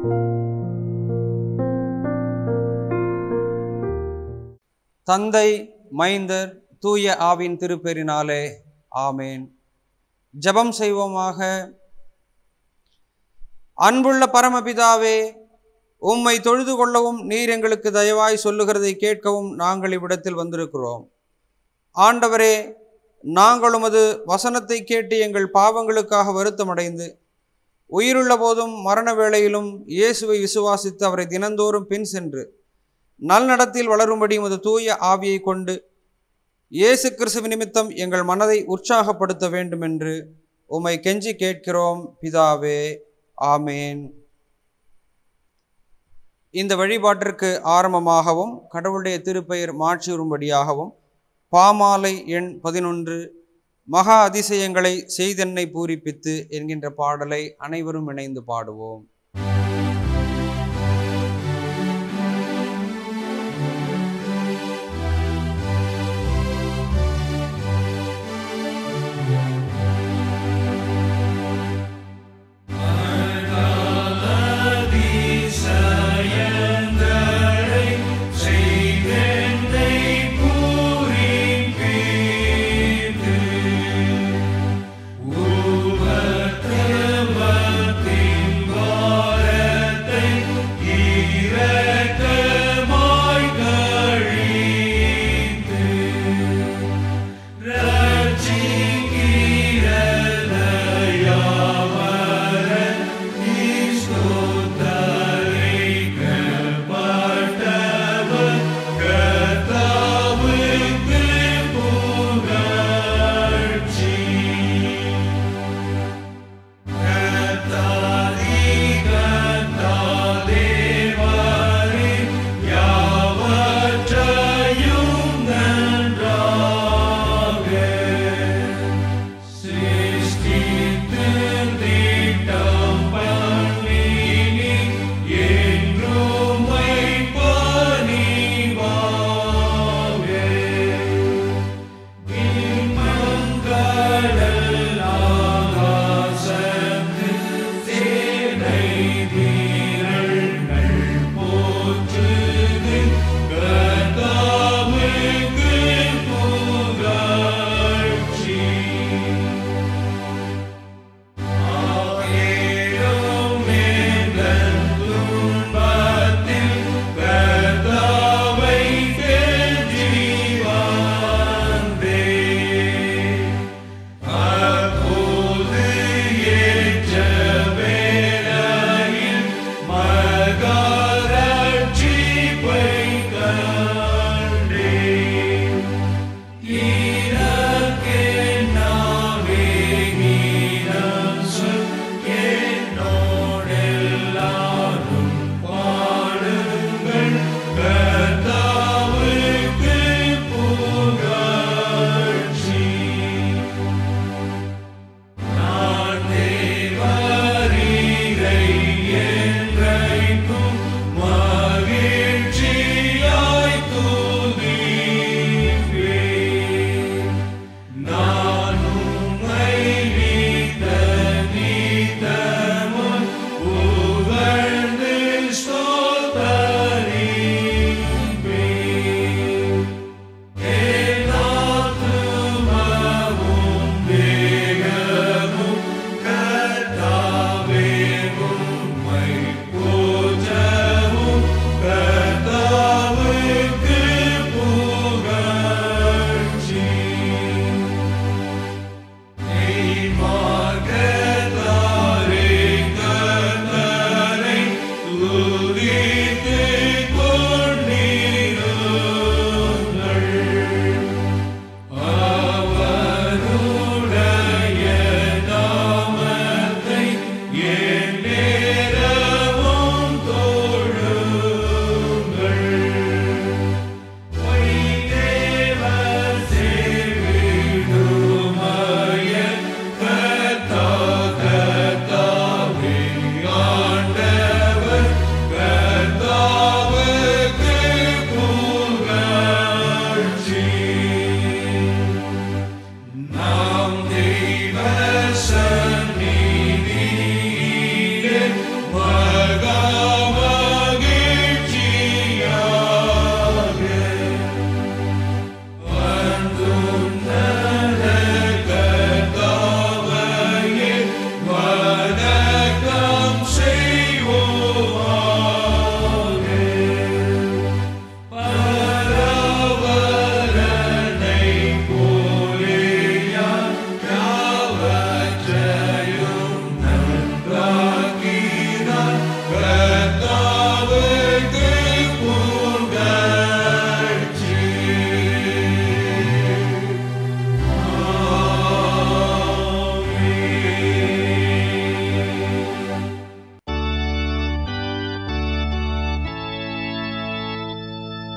தந்தை மைந்தர் தூய ஆவின் திருப்பெரினாலே ஆமேன் ஜெபம் செய்வோமாக அன்புள்ள பரமபிதாவே உம்மை தொழுது கொள்ளவும் நீர் எங்களுக்கு தயவாய் சொல்லுகிறதை கேட்கவும் நாங்கள் இவ்விடத்தில் வந்திருக்கிறோம் ஆண்டவரே நாங்கள் உமது வசனத்தை கேட்டு எங்கள் பாவங்களுக்காக வருத்தமடைந்து உயிருள்ள போதும் மரண வேளையிலும் இயேசுவை விசுவாசித்து அவரை தினந்தோறும் பின் சென்று நல்நடத்தில் வளரும்படி உமது தூய ஆவியை கொண்டு இயேசு கிறிஸ்துவ நிமித்தம் எங்கள் மனதை உற்சாகப்படுத்த வேண்டும் என்று உம்மை கெஞ்சி கேட்கிறோம் பிதாவே ஆமேன் இந்த வழிபாட்டிற்கு ஆரம்பமாகவும் கடவுளுடைய திருப்பெயர் மாற்றியுறும்படியாகவும் பாமாலை எண் பதினொன்று மகா அதிசயங்களை செய்தென்னை பூரிப்பித்து என்கின்ற பாடலை அனைவரும் இணைந்து பாடுவோம் உபத்திரவத்தின்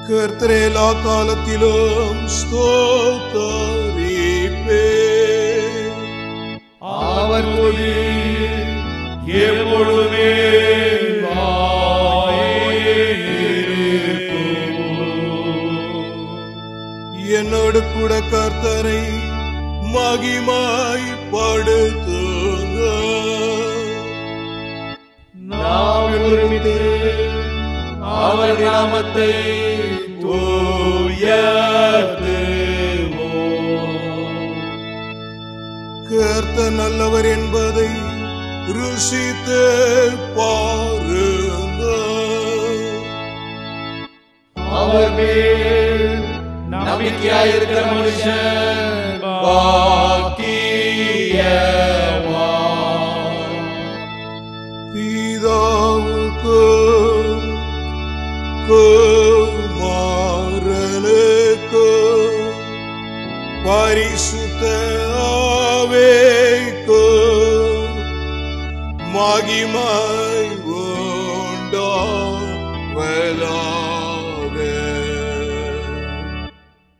கர்த்தரே எல்லா காலத்திலும் ஸ்தோத்தரிப்பே அவர் துதி எப்பொழுதுமே வாயிருக்கும். என்னோடு கூட கர்த்தரை மகிமாய் படுத்துங்க நாம் ஒருமித்து அவர் நாமத்தை தூயத்துவோம் கர்த்தர் நல்லவர் என்பதை ருசித்து பாருங்க அவர் மேல் நம்பிக்கையாயிருக்கிற மனுஷன் பாக்கியவான். பிதாவுக்கு குமாரனுக்கு பரிசுத்த ஆவிக்கு மகிமை உண்டாவதாக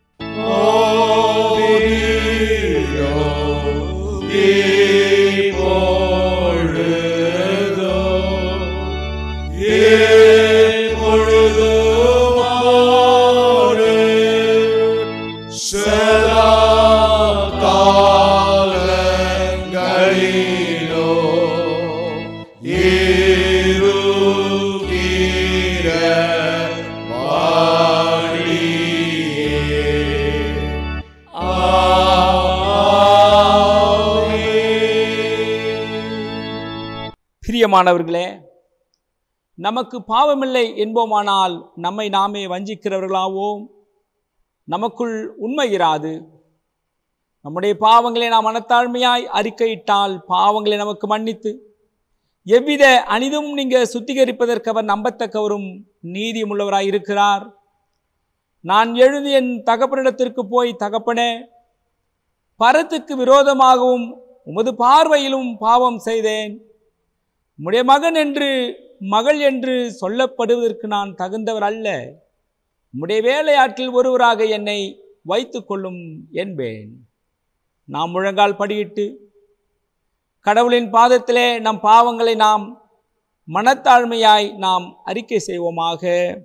பிரியமானவர்களே நமக்கு பாவமில்லை என்போமானால் நம்மை நாமே வஞ்சிக்கிறவர்களாவோம் நமக்குள் உண்மை இராது நம்முடைய பாவங்களை நாம் மனத்தாழ்மையாய் அறிக்கையிட்டால் பாவங்களை நமக்கு மன்னித்து எவ்வித அனிதும் நீங்க சுத்திகரிப்பதற்கு அவர் நம்பத்தக்கவரும் நீதியுமுள்ளவராய் இருக்கிறார் நான் எழுந்து என் தகப்பனிடத்திற்கு போய் தகப்பனே பரத்துக்கு விரோதமாகவும் உமது பார்வையிலும் பாவம் செய்தேன் உம்முடைய மகன் என்று மகள் என்று சொல்லப்படுவதற்கு நான் தகுந்தவர் அல்ல உம்முடைய வேலையாட்கள் ஒருவராக என்னை வைத்துக் கொள்ளும் என்பேன் நாம் முழங்கால் படியிட்டு கடவுளின் பாதத்திலே நம் பாவங்களை நாம் மனத்தாழ்மையாய் நாம் அறிக்கை செய்வோமாக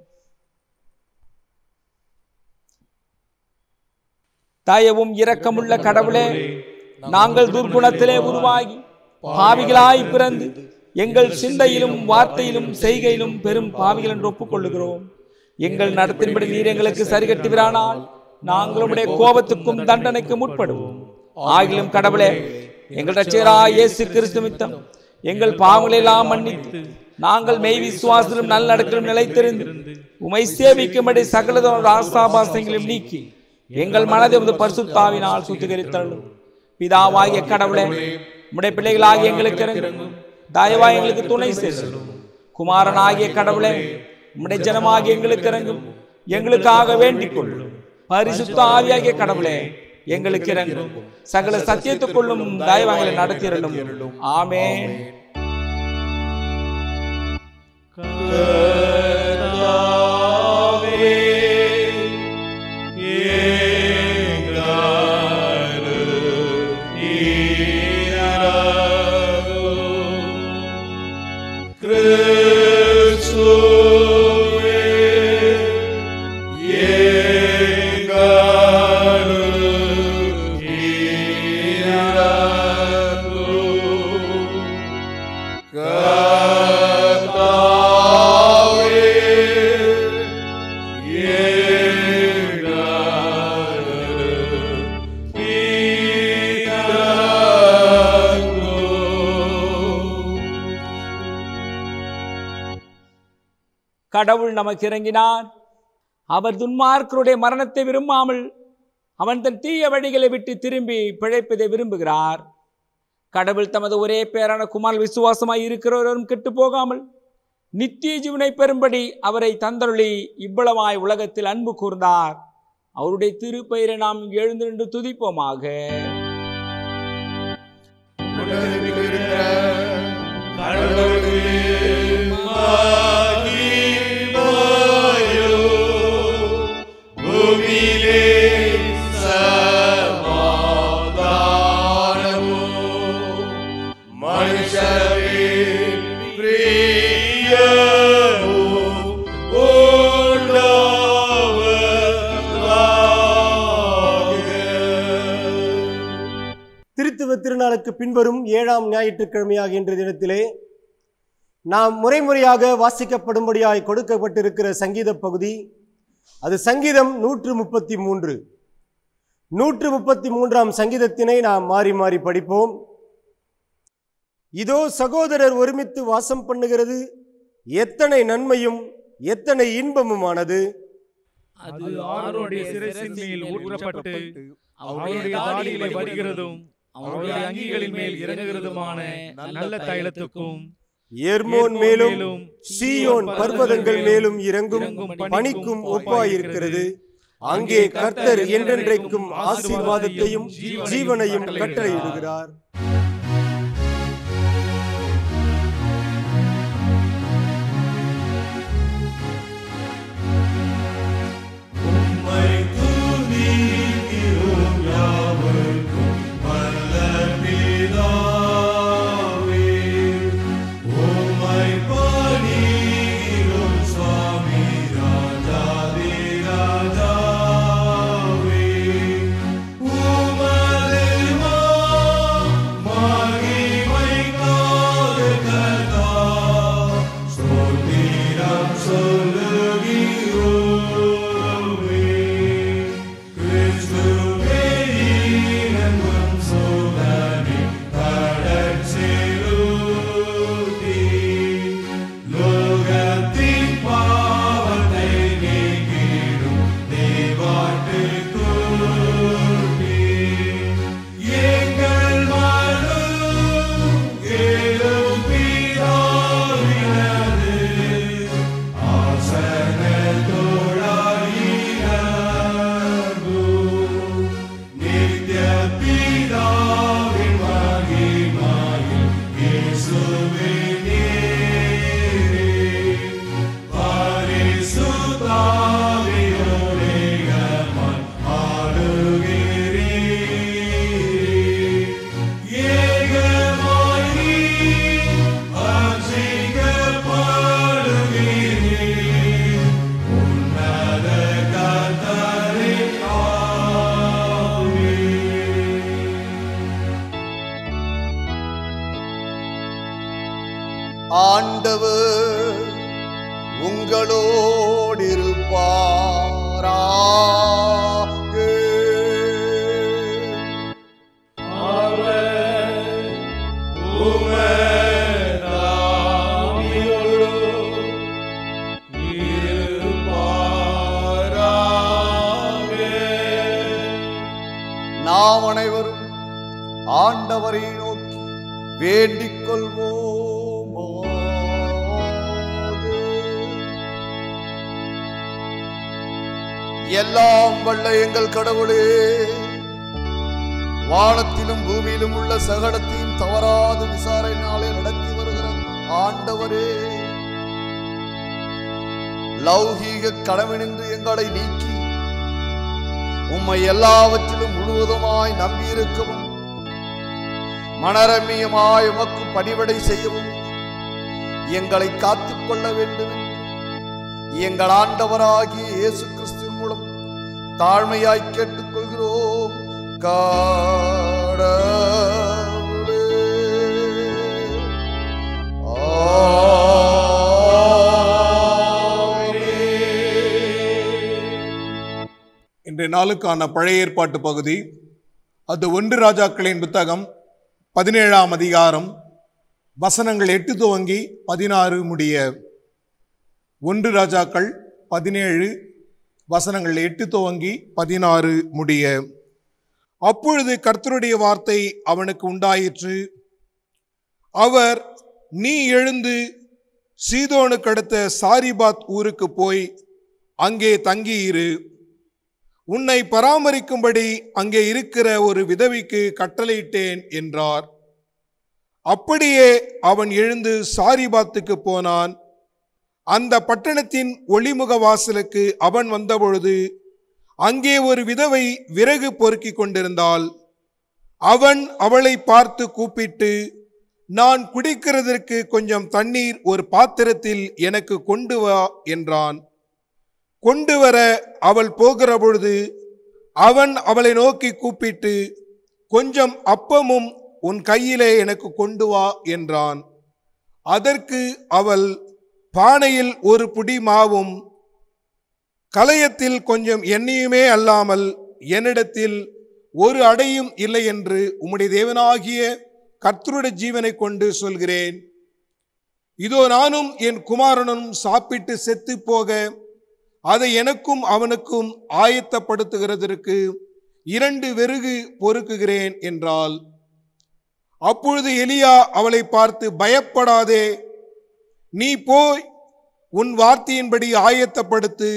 தயவும் இரக்கமுள்ள கடவுளே நாங்கள் துர்குணத்திலே உருவாகி பாவிகளாய் பிறந்து எங்கள் சிந்தையிலும் வார்த்தையிலும் செய்கையிலும் பெரும் பாவிகள் என்று ஒப்புக்கொள்ளுகிறோம் எங்கள் நடத்தின்படி நீர் எங்களுக்கு சரிகட்டுகிறானால் நாங்கள் உம்முடைய கோபத்துக்கும் தண்டனைக்கும் உட்படுவோம் ஆகிலும் கடவுளே எங்கள் ரட்சகராய் இயேசு கிறிஸ்து மித்தம் எங்கள் பாவங்களை எல்லாம் மன்னித்து நாங்கள் மெய் விசுவாசத்திலும் நல்லடக்கிலும் நிலைத்திருந்து உமை சேவிக்கும்படி சகலதோட ஆசாபாசங்களையும் நீக்கி எங்கள் மனதை உமது பரிசுத்தாவினால் சுத்திகரித்தள்ளும் பிதாவாகிய கடவுளே உம்முடைய பிள்ளைகளாகிய எங்களுக்கு இறங்கும் தயவாய் எங்களுக்கு துணை செய்தலும் குமாரனாகிய கடவுளே உம்முடைய ஜனமாகிய எங்களுக்கு இறங்கும் எங்களுக்காக வேண்டிக் கொள்ளும் பரிசுத்த ஆவியாகிய கடவுளே எங்களுக்கு இறங்கும் சகல சத்தியத்துக்குள்ளும் தயவாங்களை நடத்திரலும் ஆமென் கடவுள் நமக்கு இறங்கினார் அவர் துன்மார்க்கருடைய மரணத்தை விரும்பாமல் அவன் தன் தீய வழிகளை விட்டு திரும்பி பிழைப்பதை விரும்புகிறார் கடவுள் தமது ஒரே பேரான குமார் விசுவாசமாய் இருக்கிறவரும் கெட்டு போகாமல் நித்திய ஜீவனை பெறும்படி அவரை தந்தருளி இவ்வளவாய் உலகத்தில் அன்பு கூர்ந்தார் அவருடைய திருப்பெயரை நாம் எழுந்து நின்று துதிப்போமாக கடவுளுக்கு மகிமையோ திருத்துவ திருநாளுக்கு பின்வரும் ஏழாம் ஞாயிற்றுக்கிழமையாக இன்றைய தினத்திலே நாம் முறைமுறையாக வாசிக்கப்படும்படியாய் கொடுக்கப்பட்டிருக்கிற சங்கீத பகுதி அது சங்கீதம் நூற்று முப்பத்தி மூன்று நூற்று முப்பத்தி மூன்றாம் சங்கீதத்தினை நாம் மாறி மாறி படிப்போம் இதோ சகோதரர் ஒருமித்து வாசம் பண்ணுகிறது எத்தனை நன்மையும் எத்தனை இன்பமுமானது அது ஆரோனுடைய சிரசின் மேல் ஊற்றப்பட்டு அவருடைய தாடியிலே வருகிறதும் அவருடைய அங்கிகளின் மேல் இறங்குகிறதுமான நல்ல தைலத்துக்கும் எர்மோன் மேலும் சீயோன் பர்வதங்கள் மேலும் இறங்கும் பணிக்கும் ஒப்பாயிருக்கிறது அங்கே கர்த்தர் என்றென்றைக்கும் ஆசீர்வாதத்தையும் ஜீவனையும் கட்டளையிடுகிறார் ஆண்டவர் உங்களோடு இருப்பாராக நாம் அனைவரும் ஆண்டவரை நோக்கி வேண்டிக் கொள்வோம் எல்லாம் வல்ல எங்கள் கடவுளே வானத்திலும் பூமியிலும் உள்ள சகலத்தையும் தவறாது விசாரணையாலே நடத்தி வருகிற ஆண்டவரே லௌகீக கடவினின்று எங்களை நீக்கி உம்மை எல்லாவற்றிலும் முழுவதுமாய் நம்பியிருக்கவும் மனரம்மியமாய் உமக்கு பணிவிடை செய்யவும் எங்களை காத்துக் கொள்ள வேண்டும் என்று எங்கள் ஆண்டவராகிய இயேசு கிறிஸ்துவின் மூலம் தாழ்மையாய் கேட்டுக்கொள்கிறோம் காடவுளே. ஆமென். இன்றைய நாளுக்கான பழைய ஏற்பாட்டு பகுதி அது ஒன்று ராஜாக்களின் புத்தகம் பதினேழாம் அதிகாரம் வசனங்கள் எட்டு துவங்கி பதினாறு முடிய ஒன்று ராஜாக்கள் பதினேழு வசனங்கள் எட்டு துவங்கி பதினாறு முடிய அப்பொழுது கர்த்தருடைய வார்த்தை அவனுக்கு உண்டாயிற்று அவர் நீ எழுந்து சீதோனுக்கு அடுத்த சாரிபாத் ஊருக்கு போய் அங்கே தங்கியிரு உன்னை பராமரிக்கும்படி அங்கே இருக்கிற ஒரு விதவிக்கு கட்டளையிட்டேன் என்றார் அப்படியே அவன் எழுந்து சாரிபாத்துக்கு போனான் அந்த பட்டணத்தின் ஒளிமுக வாசலுக்கு அவன் வந்தபொழுது அங்கே ஒரு விதவை விறகு பொறுக்கிக் கொண்டிருந்தாள் அவன் அவளை பார்த்து கூப்பிட்டு நான் குடிக்கிறதற்கு கொஞ்சம் தண்ணீர் ஒரு பாத்திரத்தில் எனக்கு கொண்டு வா என்றான் கொண்டு வர அவள் போகிற பொழுது அவன் அவளை நோக்கி கூப்பிட்டு கொஞ்சம் அப்பமும் உன் கையிலே எனக்கு கொண்டு வா என்றான் அதற்கு அவள் பானையில் ஒரு புடி மாவும் கலயத்தில் கொஞ்சம் எண்ணெயுமே அல்லாமல் என்னிடத்தில் ஒரு அடையும் இல்லை என்று உம்முடைய தேவனாகிய கர்த்தருடைய ஜீவனை கொண்டு சொல்கிறேன் இதோ நானும் என் குமாரனும் சாப்பிட்டு செத்து போக அதை எனக்கும் அவனுக்கும் ஆயத்தப்படுத்துகிறதற்கு இரண்டு வெறுகு பொறுக்குகிறேன் என்றாள் அப்பொழுது எலியா அவளை பார்த்து பயப்படாதே நீ போய் உன் வார்த்தையின்படி ஆயத்தப்படுத்து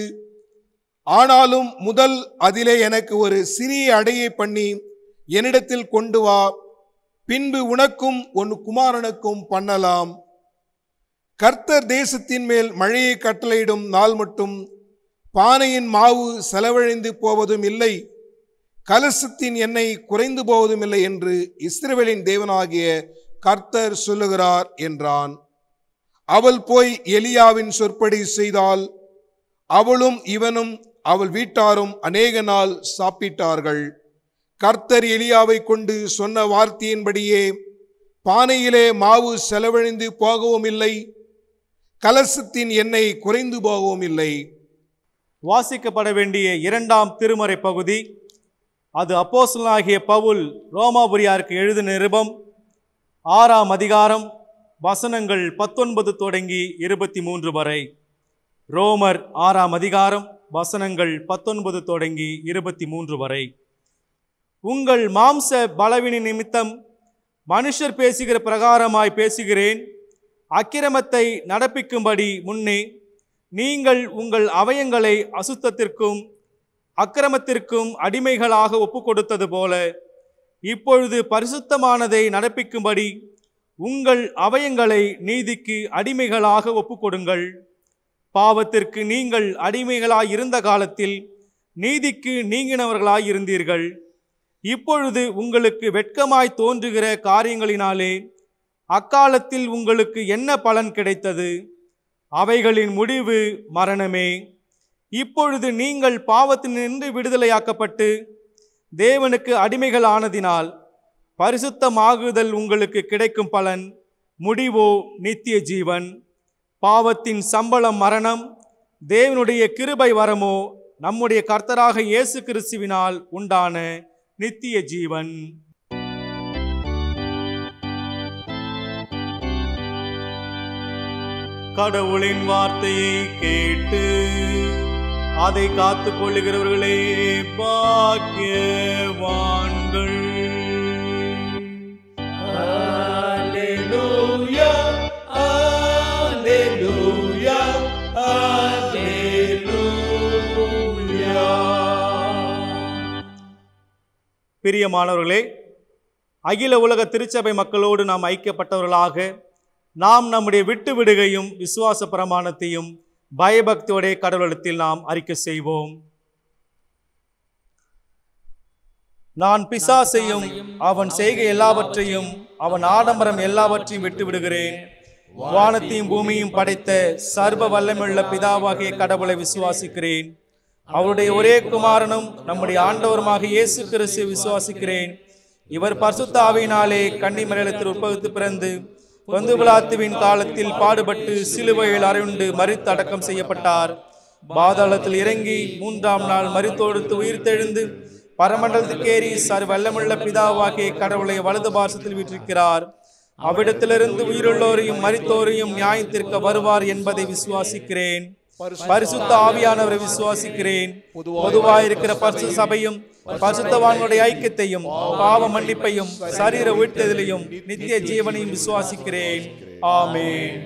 ஆனாலும் முதல் அதிலே எனக்கு ஒரு சிறிய அடையை பண்ணி என்னிடத்தில் கொண்டு வா பின்பு உனக்கும் உன் குமாரனுக்கும் பண்ணலாம் கர்த்தர் தேசத்தின் மேல் மழையை கட்டளையிடும் நாள் மட்டும் பானையின் மாவு செலவழிந்து போவதும் இல்லை கலசத்தின் எண்ணெய் குறைந்து போவதும் இல்லை என்று இஸ்ரவேலின் தேவனாகிய கர்த்தர் சொல்லுகிறார் என்றான் அவள் போய் எலியாவின் சொற்படி செய்தால் அவளும் இவனும் அவள் வீட்டாரும் அநேக நாள் சாப்பிட்டார்கள் கர்த்தர் எலியாவை கொண்டு சொன்ன வார்த்தையின்படியே பானையிலே மாவு செலவழிந்து போகவும் இல்லை கலசத்தின் எண்ணெய் குறைந்து போகவும் இல்லை வாசிக்கப்பட வேண்டிய இரண்டாம் திருமறை பகுதி அது அப்போஸ்தலனாகிய பவுல் ரோமாபுரியாருக்கு எழுது நிருபம் ஆறாம் அதிகாரம் வசனங்கள் பத்தொன்பது தொடங்கி இருபத்தி மூன்று வரை ரோமர் ஆறாம் அதிகாரம் வசனங்கள் பத்தொன்பது தொடங்கி இருபத்தி மூன்று வரை உங்கள் மாம்ச பலவினி நிமித்தம் மனுஷர் பேசுகிற பிரகாரமாய் பேசுகிறேன் அக்கிரமத்தை நடப்பிக்கும்படி முன்னே நீங்கள் உங்கள் அவயங்களை அசுத்தத்திற்கும் அக்கிரமத்திற்கும் அடிமைகளாக ஒப்புக்கொடுத்தது போல இப்பொழுது பரிசுத்தமானதை நடப்பிக்கும்படி உங்கள் அவயங்களை நீதிக்கு அடிமைகளாக ஒப்புக்கொடுங்கள் பாவத்திற்கு நீங்கள் அடிமைகளாய் இருந்த காலத்தில் நீதிக்கு நீங்கினவர்களாய் இருந்தீர்கள் இப்பொழுது உங்களுக்கு வெட்கமாய் தோன்றுகிற காரியங்களினாலே அக்காலத்தில் உங்களுக்கு என்ன பலன் கிடைத்தது அவைகளின் முடிவு மரணமே இப்பொழுது நீங்கள் பாவத்தினின்று விடுதலையாக்கப்பட்டு தேவனுக்கு அடிமைகள் ஆனதினால் பரிசுத்தமாகுதல் உங்களுக்கு கிடைக்கும் பலன் முடிவோ நித்திய ஜீவன் பாவத்தின் சம்பளம் மரணம் தேவனுடைய கிருபை வரமோ நம்முடைய கர்த்தராக இயேசு கிறிஸ்துவினால் உண்டான நித்திய ஜீவன் கடவுளின் வார்த்தையை கேட்டு அதை காத்துக் கொள்ளுகிறவர்களே பாக்கியவான்கள் பிரியமானவர்களே அகில உலக திருச்சபை மக்களோடு நாம் ஐக்கியப்பட்டவர்களாக நாம் நம்முடைய விட்டு விடுகையும் விசுவாச பிரமாணத்தையும் பயபக்தியோடைய கடவுளத்தில் நாம் அறிக்கை செய்வோம் நான் பிசாசையும் அவன் செய்கை எல்லாவற்றையும் அவன் ஆடம்பரம் எல்லாவற்றையும் விட்டு விடுகிறேன் வானத்தையும் பூமியும் படைத்த சர்வ வல்லமையுள்ள பிதாவாகிய கடவுளை விசுவாசிக்கிறேன் அவருடைய ஒரே குமாரனும் நம்முடைய ஆண்டவருமாக இயேசு கிறிஸ்து விசுவாசிக்கிறேன் இவர் பரிசுத்த ஆவியினாலே கன்னிமரத்தில் உற்பவித்து பிறந்து கொந்து விழாத்துவின் காலத்தில் பாடுபட்டு சிலுவையில் அறையுண்டு மறித்து அடக்கம் செய்யப்பட்டார் பாதாளத்தில் இறங்கி மூன்றாம் நாள் மறித்தொடுத்து உயிர்த்தெழுந்து பரமண்டலத்துக்கேறி சர் வல்லமுள்ள பிதாவாகிய கடவுளை வலது பாசத்தில் விட்டிருக்கிறார் அவ்விடத்திலிருந்து உயிருள்ளோரையும் மரித்தோரையும் நியாயத்திற்க வருவார் என்பதை விசுவாசிக்கிறேன் பரிசுத்த ஆவியானவரை விசுவாசிக்கிறேன் பொதுவாயிருக்கிற பரிசு சபையும் பரிசுத்தவான்களுடைய ஐக்கியத்தையும் பாவ மன்னிப்பையும் சரீர உயிர்த்தெதிலையும் நித்திய ஜீவனையும் விசுவாசிக்கிறேன் ஆமென்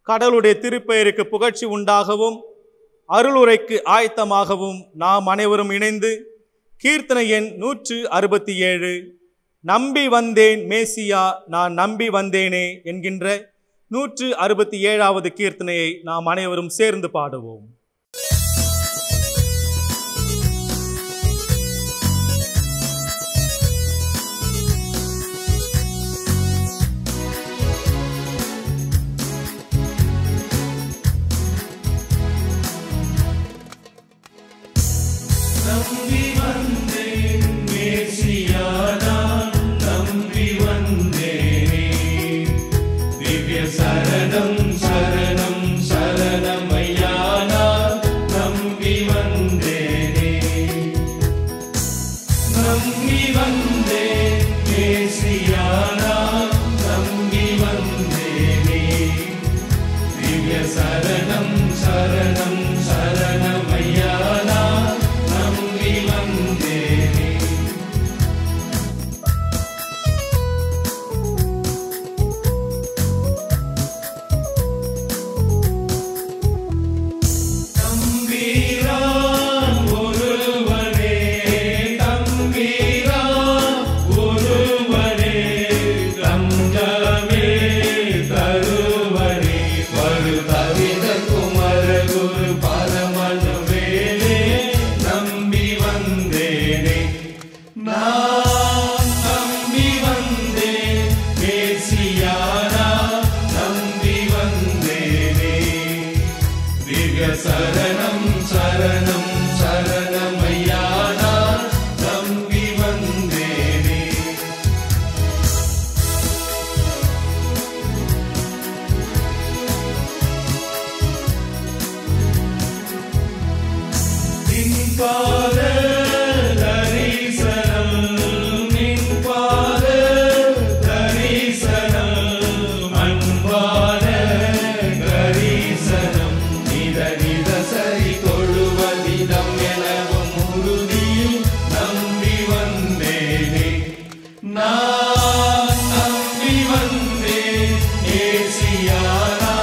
கடவுளுடைய திருப்பெயருக்கு புகழ்ச்சி உண்டாகவும் அருளுரைக்கு ஆயத்தமாகவும் நாம் அனைவரும் இணைந்து கீர்த்தனை எண் நூற்று அறுபத்தி ஏழு நம்பி வந்தேன் மேசியா நான் நம்பி வந்தேனே என்கின்ற நூற்று அறுபத்தி ஏழாவது கீர்த்தனையை நாம் அனைவரும் சேர்ந்து பாடுவோம்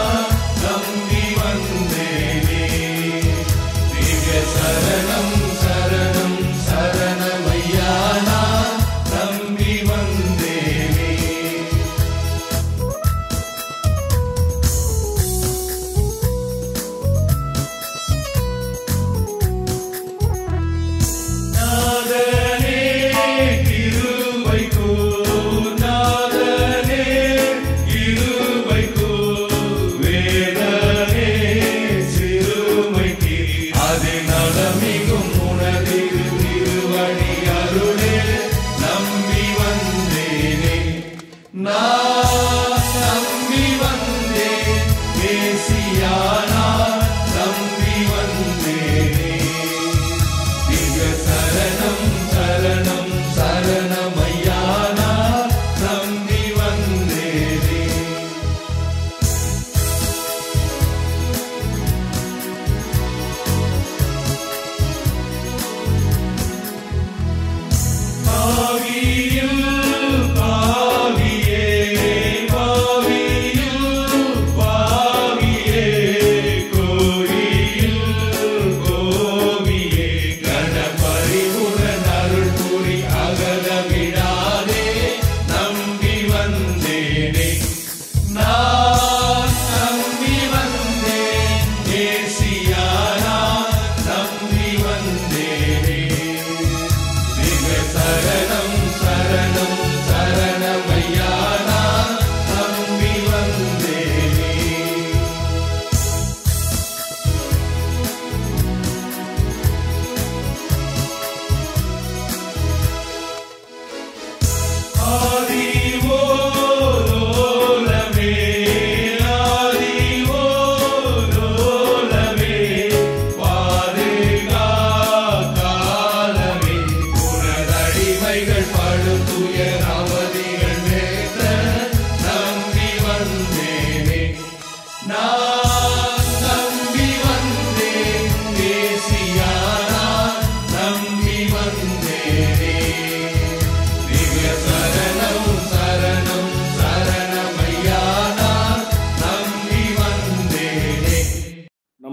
சரணம்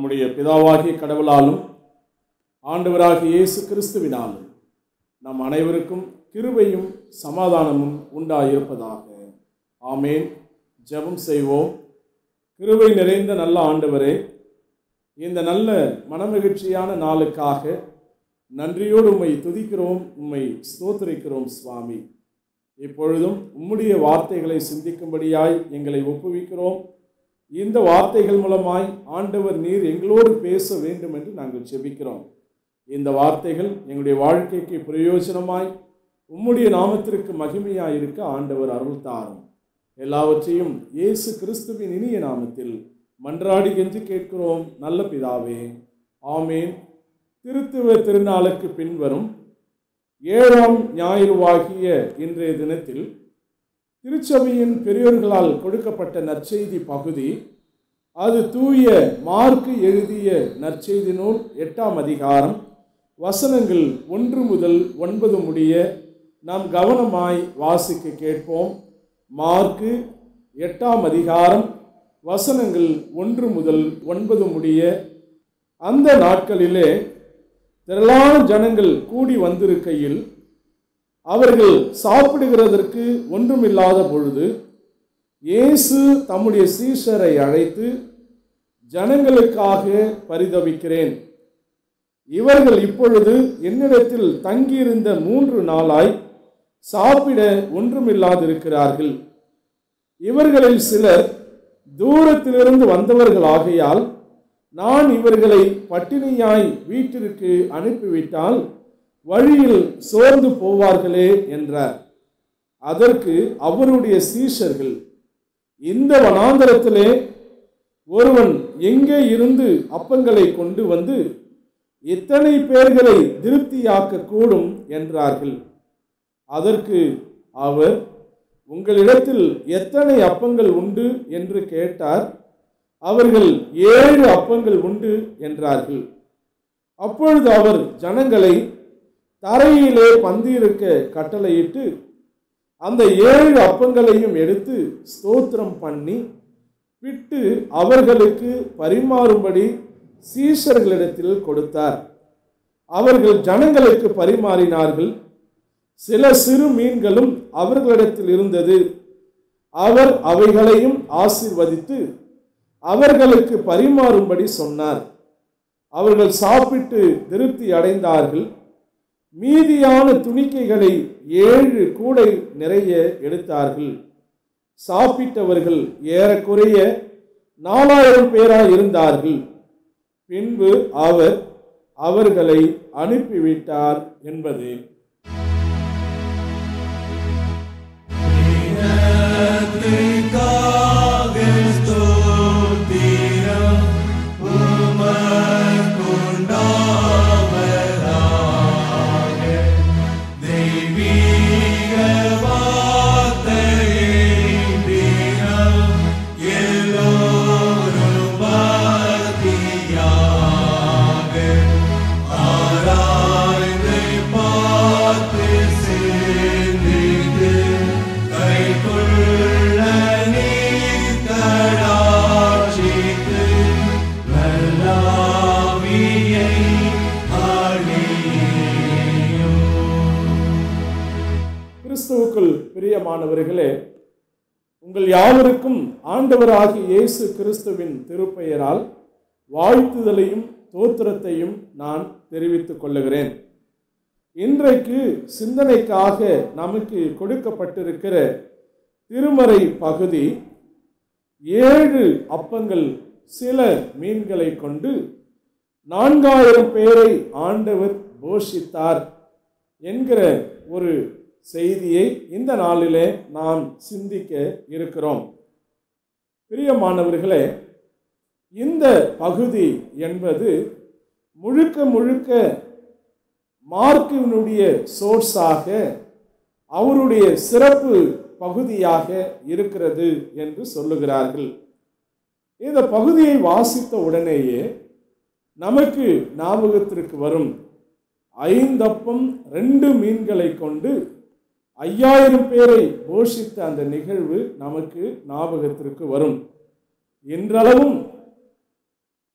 நம்முடைய பிதாவாகிய கடவுளாலும் ஆண்டவராகிய இயேசு கிறிஸ்துவினாலும் நம் அனைவருக்கும் கிருபையும் சமாதானமும் உண்டாயிருப்பதாக ஆமேன் ஜெபம் செய்வோம் கிருபை நிறைந்த நல்ல ஆண்டவரே இந்த நல்ல மனமகிழ்ச்சியான நாளுக்காக நன்றியோடு உம்மை துதிக்கிறோம் உம்மை ஸ்தோத்திரிக்கிறோம் சுவாமி இப்பொழுதும் உம்முடைய வார்த்தைகளை சிந்திக்கும்படியாய் எங்களை ஒப்புவிக்கிறோம் இந்த வார்த்தைகள் மூலமாய் ஆண்டவர் நீர் எங்களோடு பேச வேண்டும் என்று நாங்கள் செபிக்கிறோம் இந்த வார்த்தைகள் எங்களுடைய வாழ்க்கைக்கு பிரயோஜனமாய் உம்முடைய நாமத்திற்கு மகிமையாய் இருக்க ஆண்டவர் அருள் தாரும் எல்லாவற்றையும் இயேசு கிறிஸ்துவின் இனிய நாமத்தில் மன்றாடி கெஞ்சு கேட்கிறோம் நல்ல பிதாவே ஆமேன் திருத்துவ திருநாளுக்கு பின்வரும் ஏழாம் ஞாயிறுவாகிய இன்றைய தினத்தில் திருச்சபையின் பெரியோர்களால் கொடுக்கப்பட்ட நற்செய்தி பகுதி அது தூய மார்க்கு எழுதிய நற்செய்தி நூல் எட்டாம் அதிகாரம் வசனங்கள் ஒன்று முதல் ஒன்பது முடிய நாம் கவனமாய் வாசிக்க கேட்போம் மார்க்கு எட்டாம் அதிகாரம் வசனங்கள் ஒன்று முதல் ஒன்பது முடிய அந்த நாட்களிலே திரளான ஜனங்கள் கூடி வந்திருக்கையில் அவர்கள் சாப்பிடுகிறதற்கு ஒன்றுமில்லாத பொழுது இயேசு தம்முடைய சீஷரை அழைத்து ஜனங்களுக்காக பரிதவிக்கிறேன் இவர்கள் இப்பொழுது என்னிடத்தில் தங்கியிருந்த மூன்று நாளாய் சாப்பிட ஒன்றுமில்லாதிருக்கிறார்கள் இவர்களில் சிலர் தூரத்திலிருந்து வந்தவர்களாகையால் நான் இவர்களை பட்டினியாய் வீட்டிற்கு அனுப்பிவிட்டால் வழியில் சோர்ந்து போவார்களே என்றார் அதற்கு அவருடைய சீஷர்கள் இந்த வனாந்தரத்திலே ஒருவன் எங்கே இருந்து அப்பங்களை கொண்டு வந்து எத்தனை பேர்களை திருப்தியாக்க கூடும் என்றார்கள் அதற்கு அவர் உங்களிடத்தில் எத்தனை அப்பங்கள் உண்டு என்று கேட்டார் அவர்கள் ஏழு அப்பங்கள் உண்டு என்றார்கள் அப்பொழுது அவர் ஜனங்களை தரையிலே பந்தியிருக்க கட்டளையிட்டு அந்த ஏழு அப்பங்களையும் எடுத்து ஸ்தோத்திரம் பண்ணி விட்டு அவர்களுக்கு பரிமாறும்படி சீஷர்களிடத்தில் கொடுத்தார் அவர்கள் ஜனங்களுக்கு பரிமாறினார்கள் சில சிறு மீன்களும் அவர்களிடத்தில் இருந்தது அவர் அவைகளையும் ஆசீர்வதித்து அவர்களுக்கு பரிமாறும்படி சொன்னார் அவர்கள் சாப்பிட்டு திருப்தி அடைந்தார்கள் மீதியான துணிக்கைகளை ஏழு கூடை நிறைய எடுத்தார்கள் சாப்பிட்டவர்கள் ஏறக்குறைய நாலாயிரம் பேராய் இருந்தார்கள் பின்பு அவர் அவர்களை அனுப்பிவிட்டார் என்பது கிறிஸ்துவுக்குள் பிரியமானவர்களே உங்கள் யாவருக்கும் ஆண்டவராகிய இயேசு கிறிஸ்துவின் திருப்பெயரால் வாழ்த்துதலையும் தோத்திரத்தையும் நான் தெரிவித்துக் கொள்ளுகிறேன் இன்றைக்கு சிந்தனைக்காக நமக்கு கொடுக்கப்பட்டிருக்கிற திருமறை பகுதி ஏழு அப்பங்கள் சில மீன்களை கொண்டு நான்காயிரம் பேரை ஆண்டவர் போஷித்தார் என்கிற ஒரு செய்தியை இந்த நாளிலே நாம் சிந்திக்க இருக்கிறோம் பிரியமானவர்களே இந்த பகுதி என்பது முழுக்க முழுக்க மார்க்கினுடைய சோர்ஸாக அவருடைய சிறப்பு பகுதியாக இருக்கிறது என்று சொல்லுகிறார்கள் இந்த பகுதியை வாசித்த உடனேயே நமக்கு ஞாபகத்திற்கு வரும் ஐந்தப்பம் ரெண்டு மீன்களை கொண்டு ஐயாயிரம் பேரை போஷித்த அந்த நிகழ்வு நமக்கு ஞாபகத்திற்கு வரும் இன்றளவும்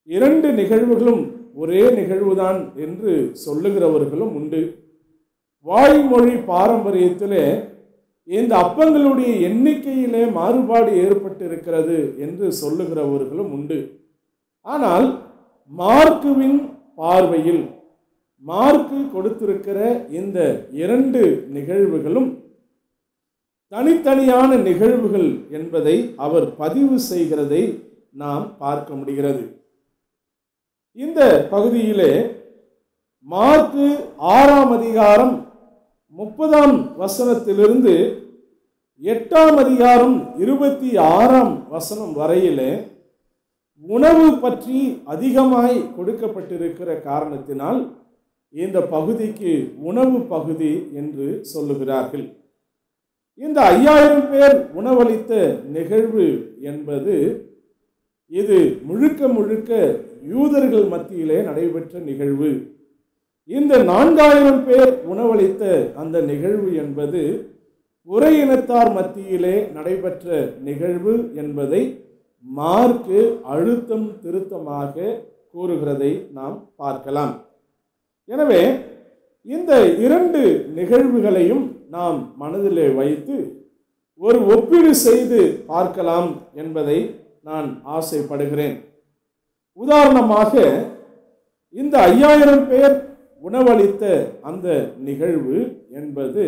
இரண்டு நிகழ்வுகளும் ஒரே நிகழ்வுதான் என்று சொல்லுகிறவர்களும் உண்டு வாய்மொழி பாரம்பரியத்திலே இந்த அப்பங்களுடைய எண்ணிக்கையிலே மாறுபாடு ஏற்பட்டிருக்கிறது என்று சொல்லுகிறவர்களும் உண்டு ஆனால் மார்க்குவின் பார்வையில் மார்க்கு கொடுத்திருக்கிற இந்த இரண்டு நிகழ்வுகளும் தனித்தனியான நிகழ்வுகள் என்பதை அவர் பதிவு செய்கிறதை நாம் பார்க்க முடிகிறது இந்த பகுதியிலே மார்க்கு ஆறாம் அதிகாரம் முப்பதாம் வசனத்திலிருந்து எட்டாம் அதிகாரம் இருபத்தி ஆறாம் வசனம் வரையிலே உணவு பற்றி அதிகமாய் கொடுக்கப்பட்டிருக்கிற காரணத்தினால் இந்த பகுதிக்கு உணவு பகுதி என்று சொல்லுகிறார்கள் இந்த ஐயாயிரம் பேர் உணவளித்த நிகழ்வு என்பது இது முழுக்க முழுக்க யூதர்கள் மத்தியிலே நடைபெற்ற நிகழ்வு இந்த நான்காயிரம் பேர் உணவளித்த அந்த நிகழ்வு என்பது உரை இனத்தார் மத்தியிலே நடைபெற்ற நிகழ்வு என்பதை மார்க்கு அழுத்தம் திருத்தமாக கூறுகிறதை நாம் பார்க்கலாம் எனவே இந்த இரண்டு நிகழ்வுகளையும் நாம் மனதிலே வைத்து ஒரு ஒப்பீடு செய்து பார்க்கலாம் என்பதை நான் ஆசைப்படுகிறேன் உதாரணமாக இந்த ஐயாயிரம் பேர் உணவளித்த அந்த நிகழ்வு என்பது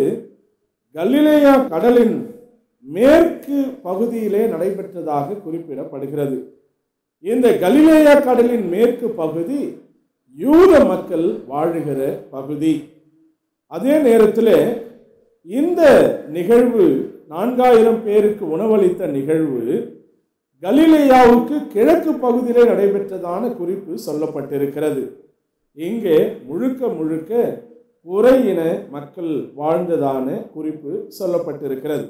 கலிலேயா கடலின் மேற்கு பகுதியிலே நடைபெற்றதாக குறிப்பிடப்படுகிறது இந்த கலிலேயா கடலின் மேற்கு பகுதி யூத மக்கள் வாழுகிற பகுதி அதே நேரத்தில் இந்த நிகழ்வு நான்காயிரம் பேருக்கு உணவளித்த நிகழ்வு கலிலேயாவுக்கு கிழக்கு பகுதியிலே நடைபெற்றதான குறிப்பு சொல்லப்பட்டிருக்கிறது இங்கே முழுக்க முழுக்க உரையின மக்கள் வாழ்ந்ததான குறிப்பு சொல்லப்பட்டிருக்கிறது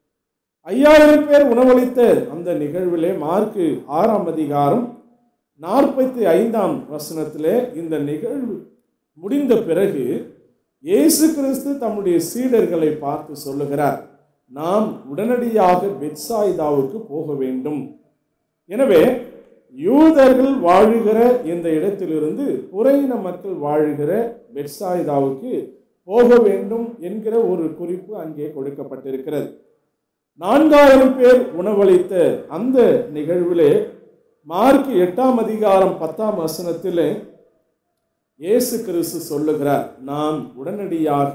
ஐயாயிரம் பேர் உணவளித்த அந்த நிகழ்விலே மார்க்கு ஆறாம் அதிகாரம் நாற்பத்தி ஐந்தாம் வசனத்திலே இந்த நிகழ்வு முடிந்த பிறகு இயேசு கிறிஸ்து தம்முடைய சீடர்களை பார்த்து சொல்லுகிறார் நாம் உடனடியாக பெட்சாயிதாவுக்கு போக வேண்டும் எனவே யூதர்கள் வாழுகிற இந்த இடத்திலிருந்து புறையின மக்கள் வாழுகிற பெட்சாயிதாவுக்கு போக வேண்டும் என்கிற ஒரு குறிப்பு அங்கே கொடுக்கப்பட்டிருக்கிறது நான்காயிரம் பேர் உணவளித்த அந்த நிகழ்விலே மார்க் எட்டாம் அதிகாரம் பத்தாம் வசனத்திலே இயேசு கிறிஸ்து சொல்லுகிறார் நாம் உடனடியாக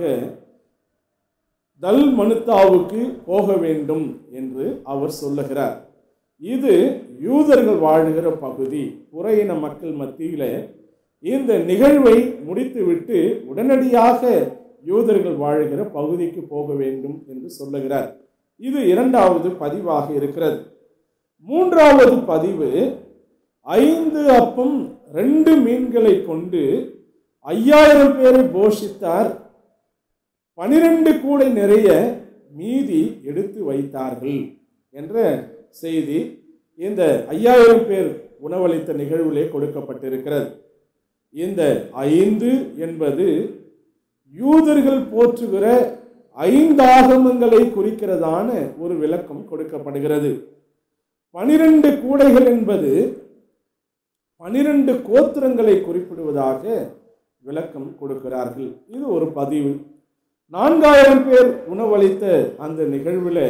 தல் மனுத்தாவுக்கு போக வேண்டும் என்று அவர் சொல்லுகிறார் இது யூதர்கள் வாழுகிற பகுதி புறையின மக்கள் மத்தியில இந்த நிகழ்வை முடித்துவிட்டு உடனடியாக யூதர்கள் வாழுகிற பகுதிக்கு போக வேண்டும் என்று சொல்லுகிறார் இது இரண்டாவது பதிவாக இருக்கிறது மூன்றாவது பதிவு ஐந்து அப்பம் ரெண்டு மீன்களை கொண்டு ஐயாயிரம் பேரை போஷித்தார் பனிரெண்டு கூடை நிறைய மீதி எடுத்து வைத்தார்கள் என்ற செய்தி இந்த ஐயாயிரம் பேர் உணவளித்த நிகழ்விலே கொடுக்கப்பட்டிருக்கிறது இந்த ஐந்து என்பது யூதர்கள் போற்றுகிற ஐந்தாகமங்களை குறிக்கிறதான ஒரு விளக்கம் கொடுக்கப்படுகிறது பனிரெண்டு கூடைகள் என்பது பனிரெண்டு கோத்திரங்களை குறிப்பிடுவதாக விளக்கம் கொடுக்கிறார்கள் இது ஒரு பதிவு நான்காயிரம் பேர் உணவளித்த அந்த நிகழ்வில்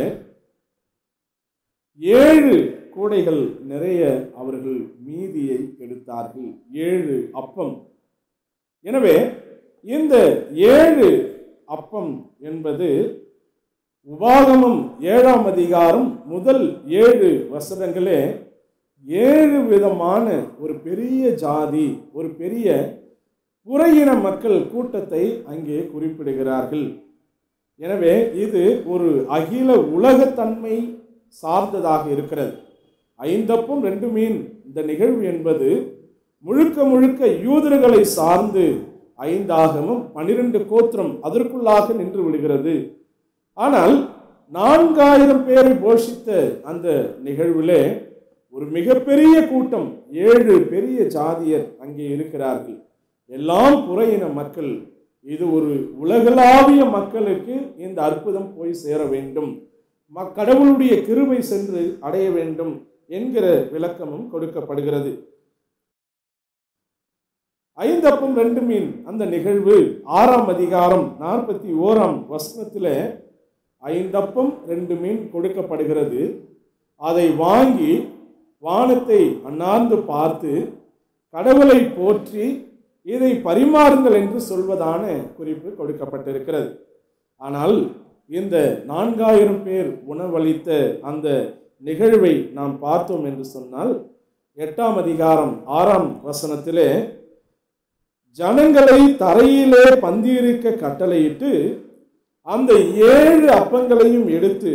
ஏழு கூடைகள் நிறைய அவர்கள் மீதியை எடுத்தார்கள் ஏழு அப்பம் எனவே இந்த ஏழு அப்பம் என்பது உபாகமம் ஏழாம் அதிகாரம் முதல் ஏழு வசனங்களே ஏழு விதமான ஒரு பெரிய ஜாதி ஒரு பெரிய புறையின மக்கள் கூட்டத்தை அங்கே குறிப்பிடுகிறார்கள் எனவே இது ஒரு அகில உலகத்தன்மை சார்ந்ததாக இருக்கிறது ஐந்தப்பும் ரெண்டு மீன் இந்த நிகழ்வு என்பது முழுக்க முழுக்க யூதர்களை சார்ந்து ஐந்தாகமும் பனிரெண்டு கோத்திரம் அதற்குள்ளாக நின்று விடுகிறது ஆனால் நான்காயிரம் பேரை போஷித்த அந்த நிகழ்விலே ஒரு மிகப்பெரிய கூட்டம் ஏழு பெரிய ஜாதியர் அங்கே இருக்கிறார்கள் எல்லாம் புறையின மக்கள் இது ஒரு உலகளாவிய மக்களுக்கு இந்த அற்புதம் போய் சேர வேண்டும் மக்- கடவுளுடைய கிருபை சென்று அடைய வேண்டும் என்கிற விளக்கமும் கொடுக்கப்படுகிறது ஐந்தப்பம் ரெண்டு மீன் அந்த நிகழ்வு ஆறாம் அதிகாரம் நாற்பத்தி ஓராம் வசனத்தில் ஐந்தப்பம் ரெண்டு மீன் கொடுக்கப்படுகிறது அதை வாங்கி வானத்தை அண்ணாந்து பார்த்து கடவுளை போற்றி இதை பரிமாறுங்கள் என்று சொல்வதான குறிப்பு கொடுக்கப்பட்டிருக்கிறது ஆனால் இந்த நான்காயிரம் பேர் உணவளித்த அந்த நிகழ்வை நாம் பார்த்தோம் என்று சொன்னால் எட்டாம் அதிகாரம் ஆறாம் வசனத்திலே ஜனங்களை தரையிலே பந்தியிருக்க கட்டளையிட்டு அந்த ஏழு அப்பங்களையும் எடுத்து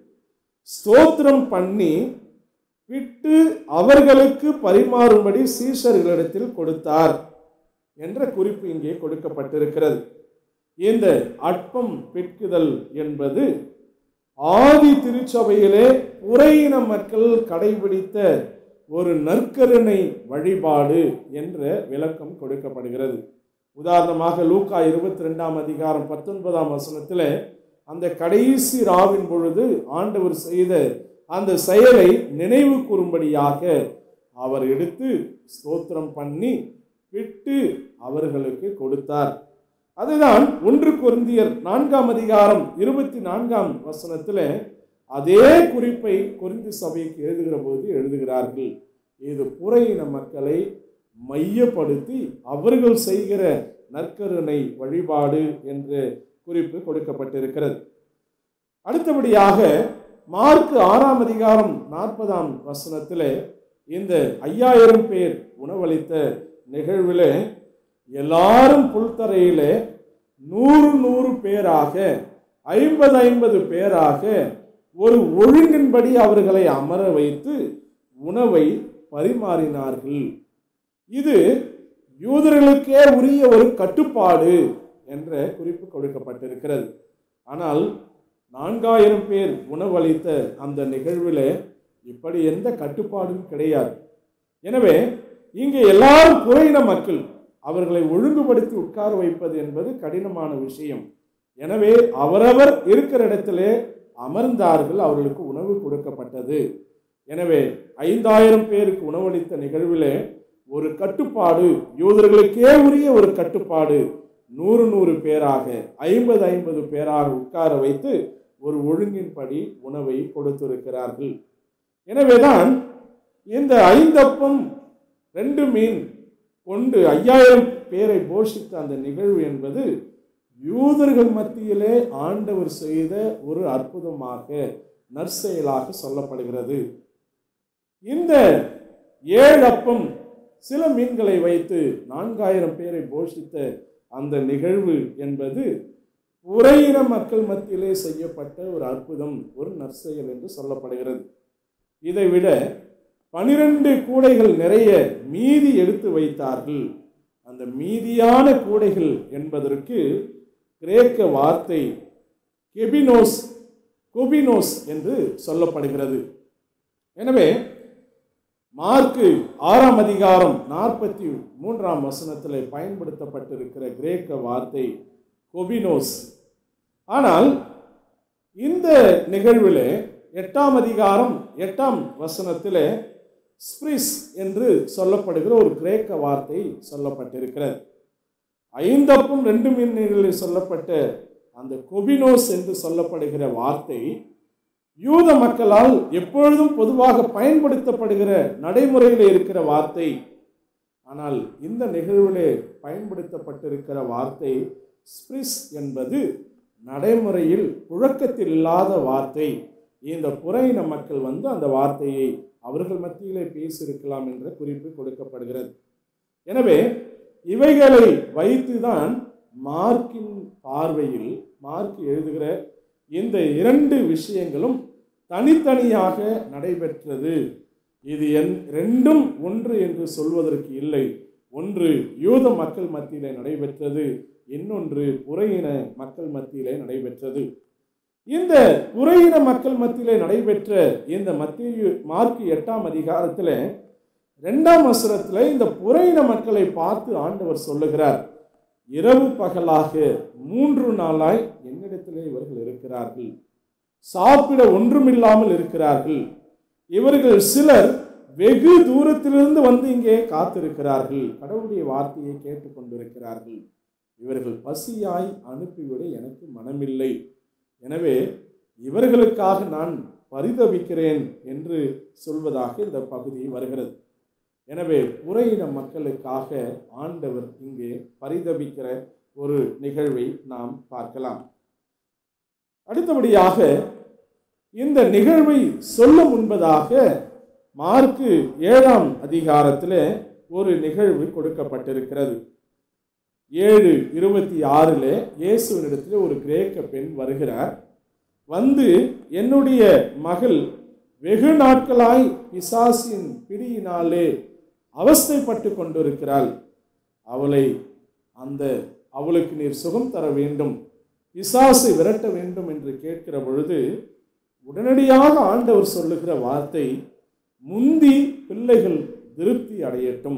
ஸ்தோத்திரம் பண்ணி விட்டு அவர்களுக்கு பரிமாறும்படி சீஷர்களிடத்தில் கொடுத்தார் என்ற குறிப்பு இங்கே கொடுக்கப்பட்டிருக்கிறது இந்த அற்பம் பிற்குதல் என்பது ஆதி திருச்சபையிலே புறையின மக்கள் கடைபிடித்த ஒரு நற்கருணை வழிபாடு என்ற விளக்கம் கொடுக்கப்படுகிறது உதாரணமாக லூக்கா இருபத்தி ரெண்டாம் அதிகாரம் பத்தொன்பதாம் வசனத்தில் அந்த கடைசி ராவின் பொழுது ஆண்டவர் செய்த அந்த செயலை நினைவு கூறும்படியாக அவர் எடுத்து ஸ்தோத்திரம் பண்ணி விட்டு அவர்களுக்கு கொடுத்தார் அதுதான் ஒன்று கொரிந்தியர் நான்காம் அதிகாரம் இருபத்தி நான்காம் வசனத்தில் அதே குறிப்பை கொரிந்தி சபைக்கு எழுதுகிற போது எழுதுகிறார்கள் இது புறையின மக்களை மையப்படுத்தி அவர்கள் செய்கிற நற்கருணை வழிபாடு என்ற குறிப்பு கொடுக்கப்பட்டிருக்கிறது அடுத்தபடியாக மார்க் ஆறாம் அதிகாரம் நாற்பதாம் வசனத்தில் இந்த ஐயாயிரம் பேர் உணவளித்த நிகழ்வில் எல்லாரும் புல்தரையிலே நூறு நூறு பேராக ஐம்பது ஐம்பது பேராக ஒரு ஒழுங்கின்படி அவர்களை அமர வைத்து உணவை பரிமாறினார்கள் இது யூதர்களுக்கே உரிய ஒரு கட்டுப்பாடு என்ற குறிப்பு கொடுக்கப்பட்டிருக்கிறது ஆனால் நான்காயிரம் பேர் உணவளித்த அந்த நிகழ்வில் இப்படி எந்த கட்டுப்பாடும் கிடையாது எனவே இங்கே எல்லாரும் குறையின மக்கள் அவர்களை ஒழுங்குபடுத்தி உட்கார வைப்பது என்பது கடினமான விஷயம் எனவே அவரவர் இருக்கிற இடத்திலே அமர்ந்தார்கள் அவர்களுக்கு உணவு கொடுக்கப்பட்டது எனவே ஐந்தாயிரம் பேருக்கு உணவளித்த நிகழ்விலே ஒரு கட்டுப்பாடு யூதர்களுக்கே உரிய ஒரு கட்டுப்பாடு நூறு நூறு பேராக ஐம்பது ஐம்பது பேராக உட்கார வைத்து ஒரு ஒழுங்கின்படி உணவை கொடுத்திருக்கிறார்கள் எனவேதான் இந்த ஐந்தப்பம் ரெண்டு மீன் கொண்டு ஐயாயிரம் பேரை போஷித்த அந்த நிகழ்வு என்பது யூதர்கள் மத்தியிலே ஆண்டவர் செய்த ஒரு அற்புதமாக நற்செயலாக சொல்லப்படுகிறது இந்த ஏழு அப்பம் சில மீன்களை வைத்து நான்காயிரம் பேரை போஷித்த அந்த நிகழ்வு என்பது உரையின மக்கள் மத்தியிலே செய்யப்பட்ட ஒரு அற்புதம் ஒரு நற்செயல் என்று சொல்லப்படுகிறது இதைவிட பனிரெண்டு கூடைகள் நிறைய மீதி எடுத்து வைத்தார்கள் அந்த மீதியான கூடைகள் என்பதற்கு கிரேக்க வார்த்தை கெபினோஸ் கொபினோஸ் என்று சொல்லப்படுகிறது எனவே மார்க்கு ஆறாம் அதிகாரம் நாற்பத்தி மூன்றாம் வசனத்தில் பயன்படுத்தப்பட்டிருக்கிற கிரேக்க வார்த்தை கொபினோஸ் ஆனால் இந்த நிகழ்வில் எட்டாம் அதிகாரம் எட்டாம் வசனத்தில் ஸ்பிரிஸ் என்று சொல்லப்படுகிற ஒரு கிரேக்க வார்த்தை சொல்லப்பட்டிருக்கிறது ஐந்தப்பும் ரெண்டு மீன்களில் சொல்லப்பட்ட அந்த கொபினோஸ் என்று சொல்லப்படுகிற வார்த்தை யூத மக்களால் எப்பொழுதும் பொதுவாக பயன்படுத்தப்படுகிற நடைமுறையில் இருக்கிற வார்த்தை ஆனால் இந்த நிகழ்விலே பயன்படுத்தப்பட்டிருக்கிற வார்த்தை ஸ்பிரிஸ் என்பது நடைமுறையில் புழக்கத்தில் இல்லாத வார்த்தை இந்த புறையின மக்கள் வந்து அந்த வார்த்தையை அவர்கள் மத்தியிலே பேசியிருக்கலாம் என்ற குறிப்பு கொடுக்கப்படுகிறது எனவே இவைகளை வைத்துதான் மார்க்கின் பார்வையில் மார்க் எழுதுகிற இந்த இரண்டு விஷயங்களும் தனித்தனியாக நடைபெற்றது இது என் ரெண்டும் ஒன்று என்று சொல்வதற்கு இல்லை ஒன்று யூத மக்கள் மத்தியிலே நடைபெற்றது இன்னொன்று புறையின மக்கள் மத்தியிலே நடைபெற்றது இந்த புறையின மக்கள் மத்தியிலே நடைபெற்ற இந்த மத்திய மார்க் எட்டாம் அதிகாரத்தில் ரெண்டாம் வசனத்தில் இந்த புறையின மக்களை பார்த்து ஆண்டவர் சொல்லுகிறார் இரவு பகலாக மூன்று நாளாய் என்னிடத்திலே இவர்கள் இருக்கிறார்கள் சாப்பிட ஒன்றுமில்லாமல் இருக்கிறார்கள் இவர்கள் சிலர் வெகு தூரத்திலிருந்து வந்து இங்கே காத்திருக்கிறார்கள் கடவுளுடைய வார்த்தையை கேட்டுக்கொண்டிருக்கிறார்கள் இவர்கள் பசியாய் அனுப்பிவிட எனக்கு மனமில்லை எனவே இவர்களுக்காக நான் பரிதவிக்கிறேன் என்று சொல்வதாக இந்த பகுதி வருகிறது எனவே புறையின மக்களுக்காக ஆண்டவர் இங்கே பரிதவிக்கிற ஒரு நிகழ்வை நாம் பார்க்கலாம் அடுத்தபடியாக இந்த நிகழ்வை சொல்ல முன்பதாக மார்க்கு ஏழாம் அதிகாரத்தில் ஒரு நிகழ்வு கொடுக்கப்பட்டிருக்கிறது ஏழு இருபத்தி ஆறில் இயேசுவினிடத்தில் ஒரு கிரேக்க பெண் வருகிறார் வந்து என்னுடைய மகள் வெகு நாட்களாய் பிசாசின் பிடியினாலே அவஸ்தைப்பட்டு கொண்டிருக்கிறாள் அவளை அந்த அவளுக்கு நீர் சுகம் தர வேண்டும் பிசாசை விரட்ட வேண்டும் என்று கேட்கிற பொழுது உடனடியாக ஆண்டவர் சொல்லுகிற வார்த்தை முந்தி பிள்ளைகள் திருப்தி அடையட்டும்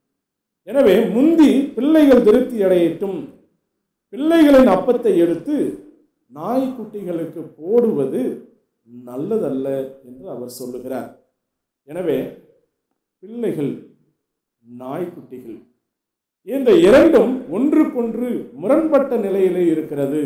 எனவே முந்தி பிள்ளைகள் திருப்தி அடையட்டும் பிள்ளைகளின் அப்பத்தை எடுத்து நாய்க்குட்டிகளுக்கு போடுவது நல்லதல்ல என்று அவர் சொல்லுகிறார் எனவே பிள்ளைகள் நாய்க்குட்டிகள் இந்த இரண்டும் ஒன்றுக்கொன்று முரண்பட்ட நிலையிலே இருக்கிறது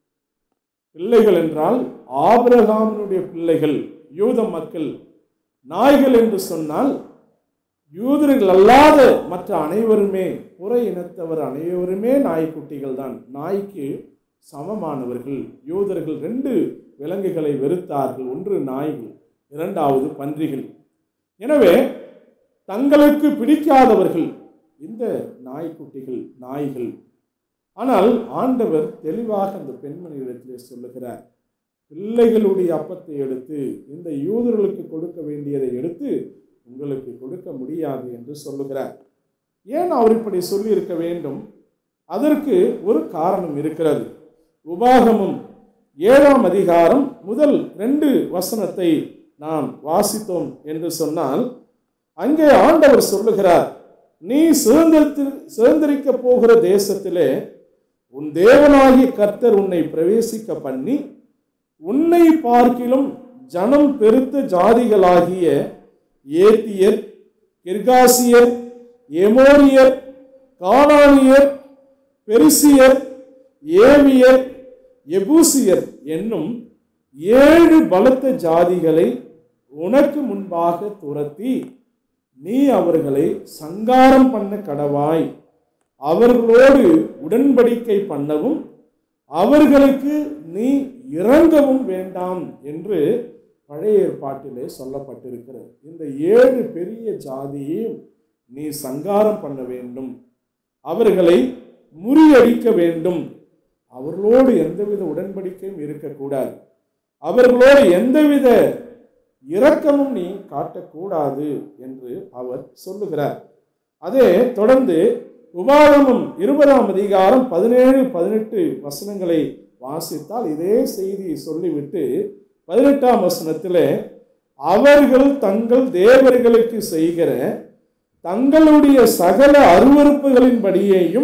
பிள்ளைகள் என்றால் ஆபிரகாமினுடைய பிள்ளைகள் யூத மக்கள் நாய்கள் என்று சொன்னால் யூதர்கள் அல்லாத மற்ற அனைவருமே புற இனத்தவர் அனைவருமே நாய்க்குட்டிகள் தான் நாய்க்கு சமமானவர்கள் யூதர்கள் ரெண்டு விலங்குகளை வெறுத்தார்கள் ஒன்று நாய்கள் இரண்டாவது பன்றிகள் எனவே தங்களுக்கு பிடிக்காதவர்கள் இந்த நாய்க்குட்டிகள் நாய்கள் ஆனால் ஆண்டவர் தெளிவாக அந்த பெண்மணியிடத்திலே சொல்லுகிறார் பிள்ளைகளுடைய அப்பத்தை எடுத்து இந்த யூதர்களுக்கு கொடுக்க வேண்டியதை எடுத்து உங்களுக்கு கொடுக்க முடியாது என்று சொல்லுகிறார் ஏன் அவர் இப்படி சொல்லியிருக்க வேண்டும் அதற்கு ஒரு காரணம் இருக்கிறது உபாகமும் ஏழாம் அதிகாரம் முதல் ரெண்டு வசனத்தை நாம் வாசித்தோம் என்று சொன்னால் அங்கே ஆண்டவர் சொல்லுகிறார் நீ சுதந்திரத்தில் சுதந்திரிக்க போகிற தேசத்திலே உன் தேவனாகிய கர்த்தர் உன்னை பிரவேசிக்க பண்ணி உன்னை பார்க்கிலும் ஜனம் பெருத்த ஜாதிகளாகிய ஏத்தியர் கிர்காசியர் எமோரியர் கானானியர் பெருசியர் ஏவியர் எபூசியர் என்னும் ஏழு பலத்த ஜாதிகளை உனக்கு முன்பாக துரத்தி நீ அவர்களை சங்காரம் பண்ண கடவாய் அவர்களோடு உடன்படிக்கை பண்ணவும் அவர்களுக்கு நீ இறங்கவும் வேண்டாம் என்று பழைய ஏற்பாட்டிலே சொல்லப்பட்டிருக்கிறது இந்த ஏழு பெரிய ஜாதியையும் நீ சங்காரம் பண்ண வேண்டும் அவர்களை முறியடிக்க வேண்டும் அவர்களோடு எந்தவித உடன்படிக்கையும் இருக்கக்கூடாது அவர்களோடு எந்தவித இரக்கமும் நீ காட்டக்கூடாது என்று அவர் சொல்லுகிறார் அதே தொடர்ந்து உபாகமும் இருபதாம் அதிகாரம் பதினேழு பதினெட்டு வசனங்களை வாசித்தால் இதே செய்தியை சொல்லிவிட்டு பதினெட்டாம் வசனத்தில் அவர்கள் தங்கள் தேவர்களுக்கு செய்கிற தங்களுடைய சகல அருவறுப்புகளின்படியேயும்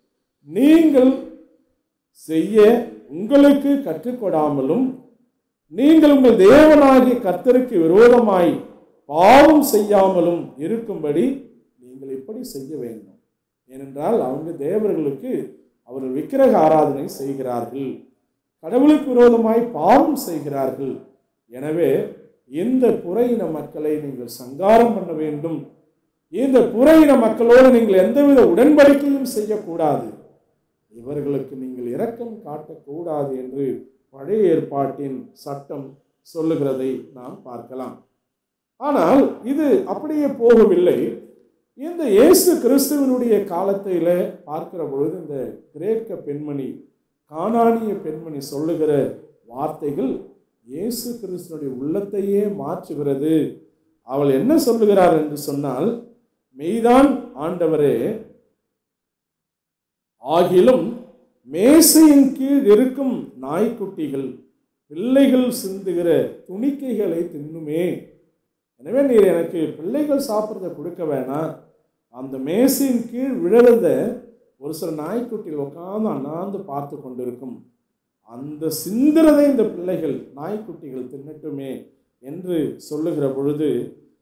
நீங்கள் செய்ய உங்களுக்கு கற்றுக்கொடாமலும் நீங்கள் உங்கள் தேவனாகிய கர்த்தருக்கு விரோதமாய் பாவம் செய்யாமலும் இருக்கும்படி நீங்கள் இப்படி செய்ய வேண்டும் ஏனென்றால் அவங்க தேவர்களுக்கு அவர்கள் விக்கிரக ஆராதனை செய்கிறார்கள் கடவுளுக்கு விரோதமாய் பாவம் செய்கிறார்கள் எனவே இந்த புறையின மக்களை நீங்கள் சங்காரம் பண்ண வேண்டும் இந்த புறையின மக்களோடு நீங்கள் எந்தவித உடன்படிக்கையும் செய்யக்கூடாது இவர்களுக்கு நீங்கள் இரக்கம் காட்டக்கூடாது என்று பழைய ஏற்பாட்டின் சட்டம் சொல்லுகிறதை நாம் பார்க்கலாம் ஆனால் இது அப்படியே போகவில்லை இந்த இயேசு கிறிஸ்துவனுடைய காலத்தில பார்க்கிற பொழுது இந்த கிரேக்க பெண்மணி கானானிய பெண்மணி சொல்லுகிற வார்த்தைகள் இயேசு கிறிஸ்துவனுடைய உள்ளத்தையே மாற்றுகிறது அவள் என்ன சொல்லுகிறார் என்று சொன்னால் மெய்தான் ஆண்டவரே ஆகிலும் மேசையின் கீழ் இருக்கும் நாய்க்குட்டிகள் பிள்ளைகள் சிந்துகிற துணிக்கைகளை தின்னுமே எனவே நீர் எனக்கு பிள்ளைகள் சாப்பிட்றத கொடுக்க வேணாம் அந்த மேசையின் கீழ் விழறத ஒரு சில நாய்க்குட்டிகள் உட்காந்து அண்ணாந்து பார்த்து கொண்டிருக்கும் அந்த சிந்துறதை இந்த பிள்ளைகள் நாய்க்குட்டிகள் தின்னட்டுமே என்று சொல்லுகிற பொழுது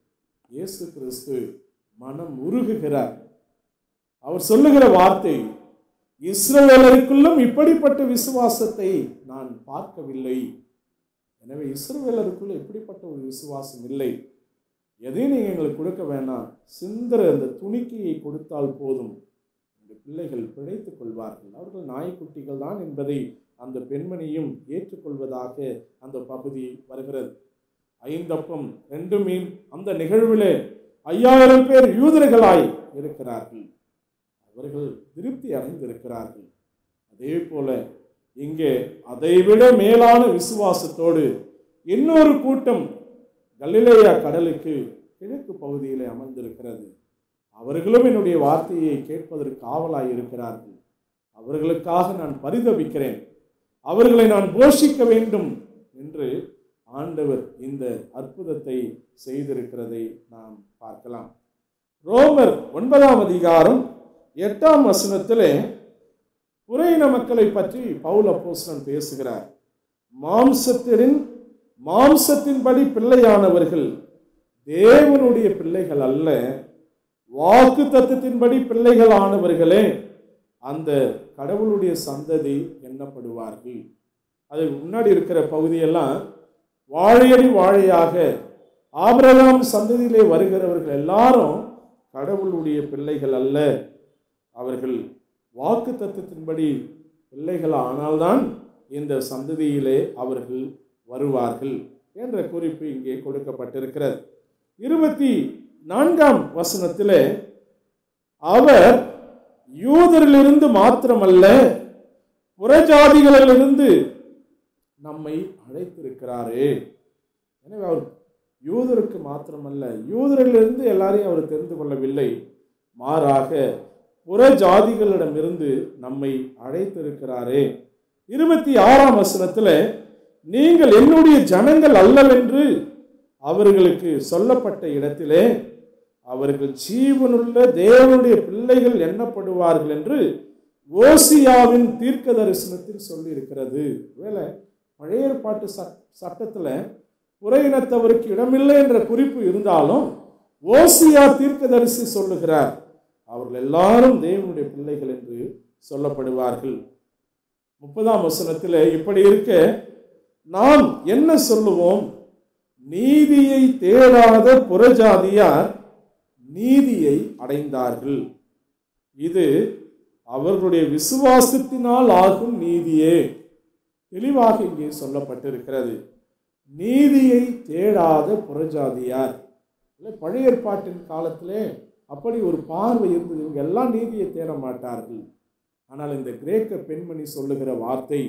இயேசு கிறிஸ்து மனம் உருகுகிறார் அவர் சொல்லுகிற வார்த்தை இஸ்ரவேலருக்குள்ளும் இப்படிப்பட்ட விசுவாசத்தை நான் பார்க்கவில்லை எனவே இஸ்ரவேலருக்குள்ள இப்படிப்பட்ட ஒரு விசுவாசம் இல்லை எதையும் நீங்கள் எங்களுக்கு கொடுக்க வேணாம் சிந்தர அந்த துணிக்கையை கொடுத்தால் போதும் இந்த பிள்ளைகள் பிழைத்துக் கொள்வார்கள் அவர்கள் நாய்க்குட்டிகள் தான் என்பதை அந்த பெண்மணியும் ஏற்றுக்கொள்வதாக அந்த பகுதி வருகிறது ஐந்தப்பம் ரெண்டு மீன் அந்த நிகழ்விலே ஐயாயிரம் பேர் யூதர்களாய் இருக்கிறார்கள் அவர்கள் திருப்தி அடைந்திருக்கிறார்கள் அதே போல இங்கே அதைவிட மேலான விசுவாசத்தோடு இன்னொரு கூட்டம் கலிலேயா கடலுக்கு கிழக்கு பகுதியிலே அமர்ந்திருக்கிறது அவர்களும் என்னுடைய வார்த்தையை கேட்பதற்கு ஆவலாய் இருக்கிறார்கள் அவர்களுக்காக நான் பரிதபிக்கிறேன் அவர்களை நான் போஷிக்க வேண்டும் என்று ஆண்டவர் இந்த அற்புதத்தை செய்திருக்கிறதை நாம் பார்க்கலாம் ரோமர் ஒன்பதாம் அதிகாரம் எட்டாம் வசனத்திலே புறையின மக்களை பற்றி பவுல் அப்போஸ்தலன் பேசுகிறார் மாம்சத்தின் மாம்சத்தின்படி பிள்ளையானவர்கள் தேவனுடைய பிள்ளைகள் அல்ல வாக்கு தத்துவத்தின்படி பிள்ளைகள் ஆனவர்களே அந்த கடவுளுடைய சந்ததி எண்ணப்படுவார்கள் அது முன்னாடி இருக்கிற பகுதியெல்லாம் வாழையடி வாழையாக ஆபிரகாம் சந்ததியிலே வருகிறவர்கள் எல்லாரும் கடவுளுடைய பிள்ளைகள் அல்ல அவர்கள் வாக்கு தத்துவத்தின்படி பிள்ளைகள் ஆனால்தான் இந்த சந்ததியிலே அவர்கள் வருவார்கள் என்ற குறிப்பு இங்கே கொடுக்கப்பட்டிருக்கிறது இருபத்தி நான்காம் வசனத்திலே அவர் யூதரிலிருந்து மாத்திரமல்ல புறஜாதிகளிலிருந்து நம்மை அழைத்திருக்கிறாரே எனவே அவர் யூதருக்கு மாத்திரமல்ல யூதரிலிருந்து எல்லாரையும் அவர் தெரிந்து கொள்ளவில்லை மாறாக புற ஜாதிகளிடமிருந்து நம்மை அழைத்திருக்கிறாரே இருபத்தி ஆறாம் வசனத்தில் நீங்கள் என்னுடைய ஜனங்கள் அல்லவென்று அவர்களுக்கு சொல்லப்பட்ட இடத்திலே அவர்கள் ஜீவனுள்ள தேவனுடைய பிள்ளைகள் எண்ணப்படுவார்கள் என்று ஓசியாவின் தீர்க்க தரிசனத்தில் சொல்லியிருக்கிறது வேலை பழைய ஏற்பாட்டு சட் சட்டத்தில் புறையினத்தவருக்கு இடமில்லை என்ற குறிப்பு இருந்தாலும் ஓசியா தீர்க்கதரிசி சொல்லுகிறார் அவர்கள் எல்லாரும் தேவனுடைய பிள்ளைகள் என்று சொல்லப்படுவார்கள் முப்பதாம் வசனத்தில் இப்படி இருக்க நாம் என்ன சொல்லுவோம் நீதியை தேடாத புறஜாதியார் நீதியை அடைந்தார்கள் இது அவர்களுடைய விசுவாசத்தினால் ஆகும் நீதியே தெளிவாக இங்கே சொல்லப்பட்டிருக்கிறது நீதியை தேடாத புறஜாதியார் இல்லை பழைய ஏற்பாட்டின் காலத்திலே அப்படி ஒரு பார்வை இருந்தது இவங்க எல்லாம் நீதியை தேட மாட்டார்கள் ஆனால் இந்த கிரேக்க பெண்மணி சொல்லுகிற வார்த்தை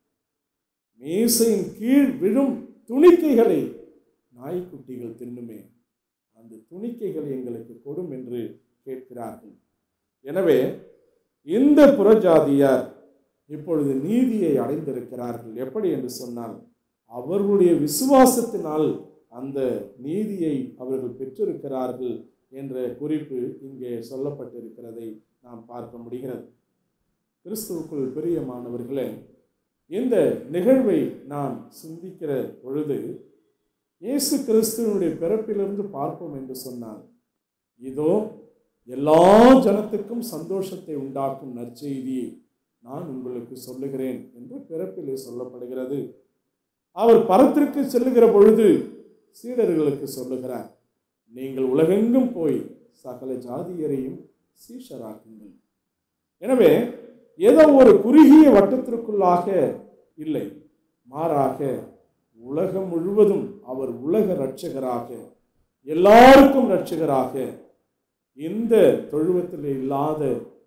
மேசையின் கீழ் விழும் துணிக்கைகளை நாய்க்குட்டிகள் தின்னுமே அந்த துணிக்கைகளை எங்களுக்கு கொடும் என்று கேட்கிறார்கள் எனவே இந்த புறஜாதியார் இப்பொழுது நீதியை அடைந்திருக்கிறார்கள் எப்படி என்று சொன்னால் அவர்களுடைய விசுவாசத்தினால் அந்த நீதியை அவர்கள் பெற்றிருக்கிறார்கள் என்ற குறிப்பு இங்கே சொல்லப்பட்டிருக்கிறதை நாம் பார்க்க முடிகிறது கிறிஸ்துவுக்குள் பிரியமானவர்களே இந்த நிகழ்வை நாம் சிந்திக்கிற பொழுது இயேசு கிறிஸ்துவனுடைய பிறப்பிலிருந்து பார்ப்போம் என்று சொன்னால் இதோ எல்லா ஜனத்துக்கும் சந்தோஷத்தை உண்டாக்கும் நற்செய்தியை நான் உங்களுக்கு சொல்லுகிறேன் என்று பிறப்பிலே சொல்லப்படுகிறது அவர் பரத்திற்கு செல்லுகிற பொழுது சீடர்களுக்கு சொல்லுகிறார் நீங்கள் உலகெங்கும் போய் சகல ஜாதியரையும் சீஷராக்குங்கள் எனவே ஏதோ ஒரு குறுகிய வட்டத்திற்குள்ளாக இல்லை மாறாக உலகம் முழுவதும் அவர் உலக இரட்சகராக எல்லாருக்கும் இரட்சகராக இந்த தொழுவத்தில் இல்லாத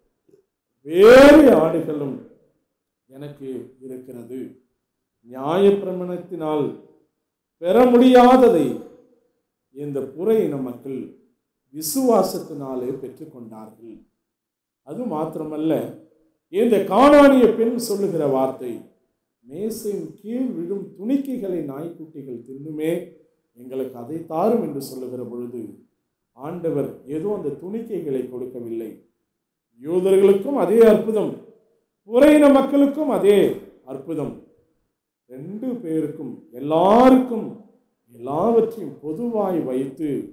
வேறு ஆடுகளும் எனக்கு இருக்கிறது நியாயப்பிரமணத்தினால் பெற முடியாததை இந்த புற இன மக்கள் விசுவாசத்தினாலே பெற்றுக்கொண்டார்கள் அது மாத்திரமல்ல இந்த காணானிய பெண் சொல்லுகிற வார்த்தை மேசையின் கீழ் விழும் துணிக்கைகளை நாய்க்குட்டிகள் தின்னுமே எங்களுக்கு அதை தாரும் என்று சொல்லுகிற பொழுது ஆண்டவர் ஏதோ அந்த துணிக்கைகளை கொடுக்கவில்லை யூதர்களுக்கும் அதே அற்புதம் புறையின மக்களுக்கும் அதே அற்புதம் ரெண்டு பேருக்கும் எல்லாருக்கும் எல்லாவற்றையும் பொதுவாய் வைத்து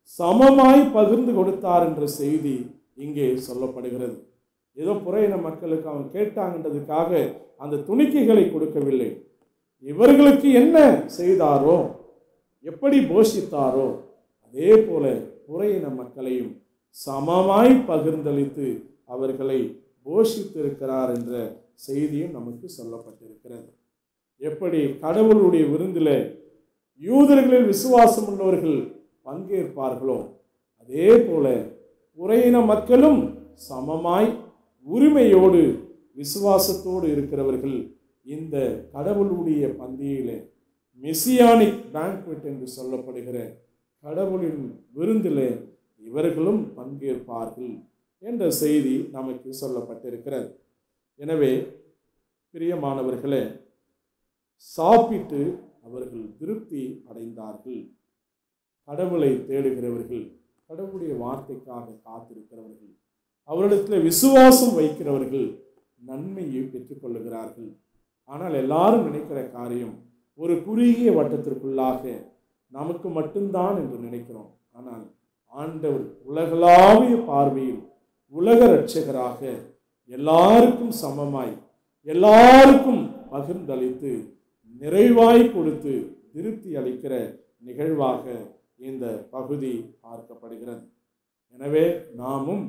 சமமாய் பகிர்ந்து கொடுத்தார் என்ற செய்தி இங்கே சொல்லப்படுகிறது ஏதோ புறையின மக்களுக்கு அவன் கேட்டாங்கன்றதுக்காக அந்த துணிக்கைகளை கொடுக்கவில்லை இவர்களுக்கு என்ன செய்தாரோ எப்படி போஷித்தாரோ அதே போல புறையின மக்களையும் சமமாய் பகிர்ந்தளித்து அவர்களை போஷித்திருக்கிறார் என்ற செய்தியும் நமக்கு சொல்லப்பட்டிருக்கிறது எப்படி கடவுளுடைய விருந்தில் யூதர்களில் விசுவாசம் உள்ளவர்கள் பங்கேற்பார்களோ அதே போல உரையின மக்களும் சமமாய் உரிமையோடு விசுவாசத்தோடு இருக்கிறவர்கள் இந்த கடவுளுடைய பந்தியிலே மெசியானிக் பேங்க்வெட் என்று சொல்லப்படுகிற கடவுளின் விருந்திலே இவர்களும் பங்கேற்பார்கள் என்ற செய்தி நமக்கு சொல்லப்பட்டிருக்கிறது எனவே பிரியமானவர்களே சாப்பிட்டு அவர்கள் திருப்தி அடைந்தார்கள் கடவுளை தேடுகிறவர்கள் கடவுளுடைய வார்த்தைக்காக காத்திருக்கிறவர்கள் அவரிடத்தில் விசுவாசம் வைக்கிறவர்கள் நன்மையை பெற்றுக்கொள்ளுகிறார்கள் ஆனால் எல்லாரும் நினைக்கிற காரியம் ஒரு குறுகிய வட்டத்திற்குள்ளாக நமக்கு மட்டும்தான் என்று நினைக்கிறோம் ஆனால் ஆண்டவர் உலகளாவிய பார்வையில் உலக இரட்சகராக எல்லாருக்கும் சமமாய் எல்லாருக்கும் பகிர்ந்தளித்து நிறைவாய் கொடுத்து திருப்தி அளிக்கிற நிகழ்வாக இந்த பகுதி பார்க்கப்படுகிறது எனவே நாமும்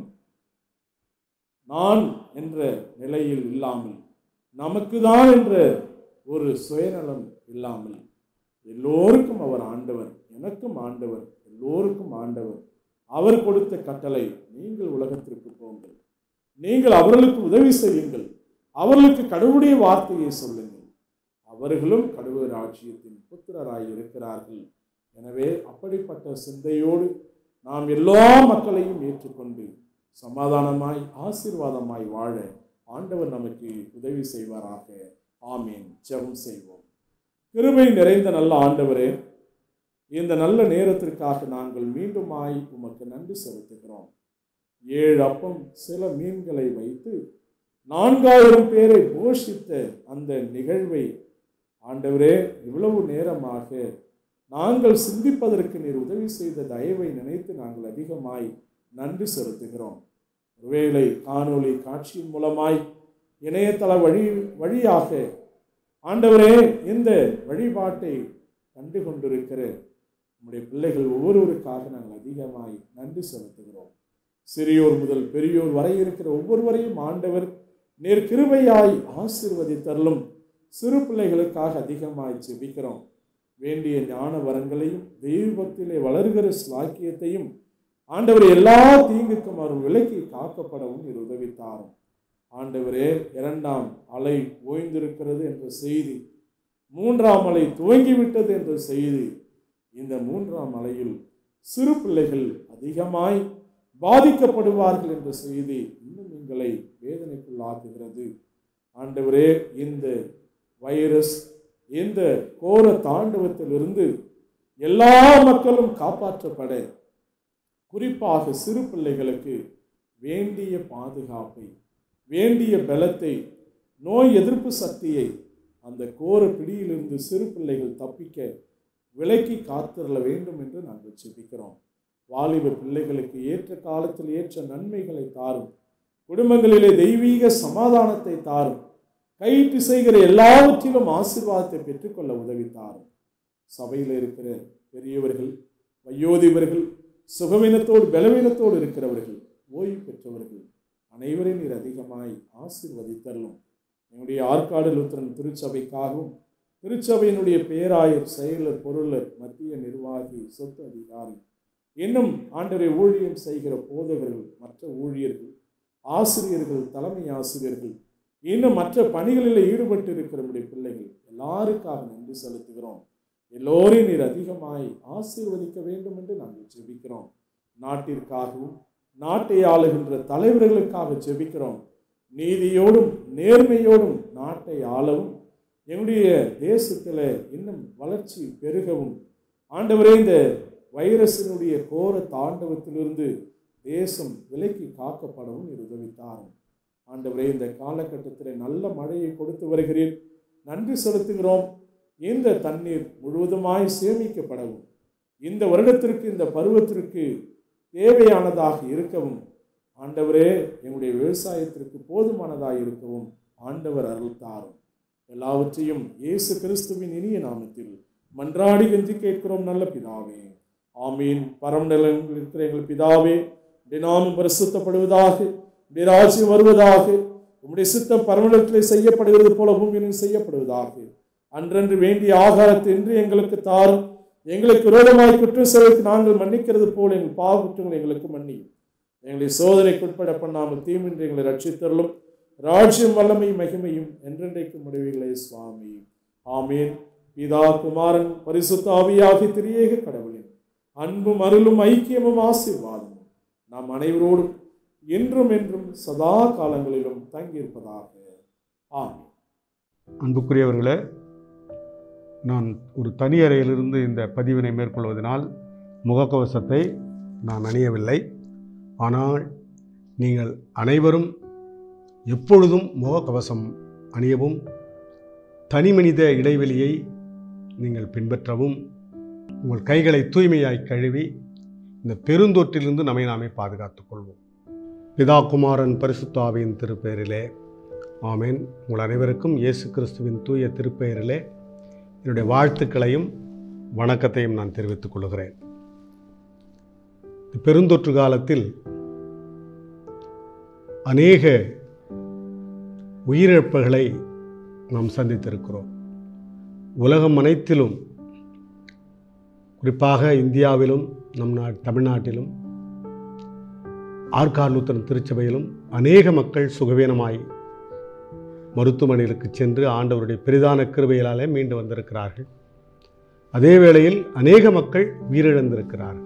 நான் என்ற நிலையில் இல்லாமல் நமக்கு தான் என்ற ஒரு சுயநலம் இல்லாமல் எல்லோருக்கும் அவர் ஆண்டவர் எனக்கும் ஆண்டவர் எல்லோருக்கும் ஆண்டவர் அவர் கொடுத்த கட்டளை நீங்கள் உலகத்திற்கு போங்கள் நீங்கள் அவர்களுக்கு உதவி செய்யுங்கள் அவர்களுக்கு கடவுளுடைய வார்த்தையை சொல்லுங்கள் அவர்களும் கடவுள் ராஜ்யத்தின் புத்திரராய் இருக்கிறார்கள் எனவே அப்படிப்பட்ட சிந்தையோடு நாம் எல்லா மக்களையும் ஏற்றுக்கொண்டு சமாதானமாய் ஆசீர்வாதமாய் வாழ ஆண்டவர் நமக்கு உதவி செய்வாராக ஆமீன் ஜெபம் செய்வோம் கிருபை நிறைந்த நல்ல ஆண்டவரே இந்த நல்ல நேரத்திற்காக நாங்கள் மீண்டுமாய் உமக்கு நன்றி செலுத்துகிறோம் ஏழு அப்பம் சில மீன்களை வைத்து நான்காயிரம் பேரை போஷித்த அந்த நிகழ்வை ஆண்டவரே இவ்வளவு நேரமாக நாங்கள் சிந்திப்பதற்கு நீர் உதவி செய்த தயவை நினைத்து நாங்கள் அதிகமாய் நன்றி செலுத்துகிறோம் ஒருவேளை காணொளி காட்சியின் மூலமாய் இணையதள வழி வழியாக ஆண்டவரே இந்த வழிபாட்டை கண்டு கொண்டிருக்கிற நம்முடைய பிள்ளைகள் ஒவ்வொருவருக்காக நாங்கள் அதிகமாய் நன்றி செலுத்துகிறோம் சிறியோர் முதல் பெரியோர் வரை இருக்கிற ஒவ்வொருவரையும் ஆண்டவர் நேர் கிருபையாய் ஆசிர்வதித்தருளும் சிறு பிள்ளைகளுக்காக அதிகமாய் ஜெபிக்கிறோம் வேண்டிய ஞான வரங்களையும் தெய்வத்திலே வளர்கிற ஸ்லாக்கியத்தையும் ஆண்டவர் எல்லா தீங்குக்கும் அவர் விலக்கி காக்கப்படவும் நீர் உதவித்தாரும் ஆண்டவரே இரண்டாம் அலை ஓய்ந்திருக்கிறது என்ற செய்தி மூன்றாம் அலை துவங்கிவிட்டது என்ற செய்தி இந்த மூன்றாம் அலையில் சிறு பிள்ளைகள் அதிகமாய் பாதிக்கப்படுவார்கள் என்ற செய்தி இன்னும் எங்களை வேதனைக்குள்ளாக்குகிறது ஆண்டவரே இந்த வைரஸ் இந்த கோர தாண்டவத்திலிருந்து எல்லா மக்களும் காப்பாற்றப்பட குறிப்பாக சிறு பிள்ளைகளுக்கு வேண்டிய பாதுகாப்பை வேண்டிய பலத்தை நோய் எதிர்ப்பு சக்தியை அந்த கோர பிடியிலிருந்து சிறு பிள்ளைகள் தப்பிக்க விலக்கி காத்திரல வேண்டும் என்று நாங்கள் செபிக்கிறோம் வாலிப பிள்ளைகளுக்கு ஏற்ற காலத்தில் ஏற்ற நன்மைகளை தாரும் குடும்பங்களிலே தெய்வீக சமாதானத்தை தாரும் கையிட்டு செய்கிற எல்லாவற்றிலும் ஆசீர்வாதத்தை பெற்றுக்கொள்ள உதவி தாரும் சபையில் இருக்கிற பெரியவர்கள் வயோதிபர்கள் சுகவீனத்தோடு பலவீனத்தோடு இருக்கிறவர்கள் ஓய்வு பெற்றவர்கள் அனைவரையும் நீர் அதிகமாய் ஆசீர்வதித்தரலும் என்னுடைய ஆற்காடு லுத்திரன் திருச்சபைக்காகவும் திருச்சபையினுடைய பேராயர் செயலர் பொருளர் மத்திய நிர்வாகி சொத்து அதிகாரி இன்னும் ஆண்டரை ஊழியம் செய்கிற போதகர்கள் மற்ற ஊழியர்கள் ஆசிரியர்கள் தலைமை ஆசிரியர்கள் இன்னும் மற்ற பணிகளில் ஈடுபட்டு இருக்கிற நம்முடைய பிள்ளைகள் எல்லாருக்காக நன்றி செலுத்துகிறோம் எல்லோரையும் நீர் அதிகமாய் ஆசீர்வதிக்க வேண்டும் என்று நாங்கள் ஜெபிக்கிறோம் நாட்டிற்காகவும் நாட்டை ஆளுகின்ற தலைவர்களுக்காக ஜெபிக்கிறோம் நீதியோடும் நேர்மையோடும் நாட்டை ஆளவும் எங்களுடைய தேசத்தில் இன்னும் வளர்ச்சி பெருகவும் ஆண்டவரே இந்த வைரஸினுடைய கோர தாண்டவத்திலிருந்து தேசம் விலக்கி காக்கப்படவும் நீர் உதவித்தாரும் ஆண்டவரே இந்த காலகட்டத்தில் நல்ல மழையை கொடுத்து வருகிறீர் நன்றி செலுத்துகிறோம் இந்த தண்ணீர் முழுவதுமாய் சேமிக்கப்படவும் இந்த வருடத்திற்கு இந்த பருவத்திற்கு தேவையானதாக இருக்கவும் ஆண்டவரே எங்களுடைய விவசாயத்திற்கு போதுமானதாக இருக்கவும் ஆண்டவர் அருள் தாரும் எல்லாவற்றையும் இயேசு கிறிஸ்துவின் இனிய நாமத்தில் மன்றாடி கெஞ்சி கேட்கிறோம் நல்ல பிதாவே ஆமீன் பரமநிலங்கள் இருக்கிற எங்கள் பிதாவே உடைய நாமம் பரிசுத்தப்படுவதாக உடைய ராஜ்யம் வருவதாக உம்முடைய சித்தம் பரமநிலத்திலே செய்யப்படுகிறது போல பூமியிலும் செய்யப்படுவதாக அன்றன்று வேண்டிய ஆகாரத்தை இன்று எங்களுக்கு தாரும் எங்களுக்கு விரோதமாய் குற்றம் செய்வதற்கு நாங்கள் மன்னிக்கிறது போல எங்கள் பாவ குற்றங்களை எங்களுக்கு மன்னியும் எங்களை சோதனைக்குட்பட பண்ணாமல் தீமின்றி எங்களை ரட்சித்தருளும் ராஜ்யம் வல்லமை மகிமையும் என்றென்றைக்கும் முடிவுகளே சுவாமி ஆமீன் பிதா குமாரன் பரிசுத்த ஆவியாகி திரியேக கடவுளின் அன்பும் அருளும் ஐக்கியமும் ஆசீர்வாதமும் நாம் அனைவரோடும் என்றும் என்றும் சதா காலங்களிலும் தங்கியிருப்பதாக ஆமீன் அன்புக்குரியவர்களே நான் ஒரு தனி அறையிலிருந்து இந்த பதிவினை மேற்கொள்வதனால் முகக்கவசத்தை நான் அணியவில்லை ஆனால் நீங்கள் அனைவரும் எப்பொழுதும் முகக்கவசம் அணியவும் தனிமனித இடைவெளியை நீங்கள் பின்பற்றவும் உங்கள் கைகளை தூய்மையாய் கழுவி இந்த பெருந்தொற்றிலிருந்து நம்மை நாமே பாதுகாத்துக் கொள்வோம் பிதா குமாரன் பரிசுத்தாவியின் திருப்பெயரிலே ஆமேன் உங்கள் அனைவருக்கும் இயேசு கிறிஸ்துவின் தூய திருப்பெயரிலே என்னுடைய வாழ்த்துக்களையும் வணக்கத்தையும் நான் தெரிவித்துக் கொள்கிறேன் இந்த பெருந்தொற்று காலத்தில் அநேக உயிரிழப்புகளை நாம் சந்தித்திருக்கிறோம் உலகம் அனைத்திலும் குறிப்பாக இந்தியாவிலும் நம் நா தமிழ்நாட்டிலும் ஆர்காலூத்தன் திருச்சபையிலும் அநேக மக்கள் சுகவீனமாய் மருத்துவமனைகளுக்கு சென்று ஆண்டவருடைய பெரிதான கிருபையினாலே மீண்டு வந்திருக்கிறார்கள் அதே வேளையில் அநேக மக்கள் உயிரிழந்திருக்கிறார்கள்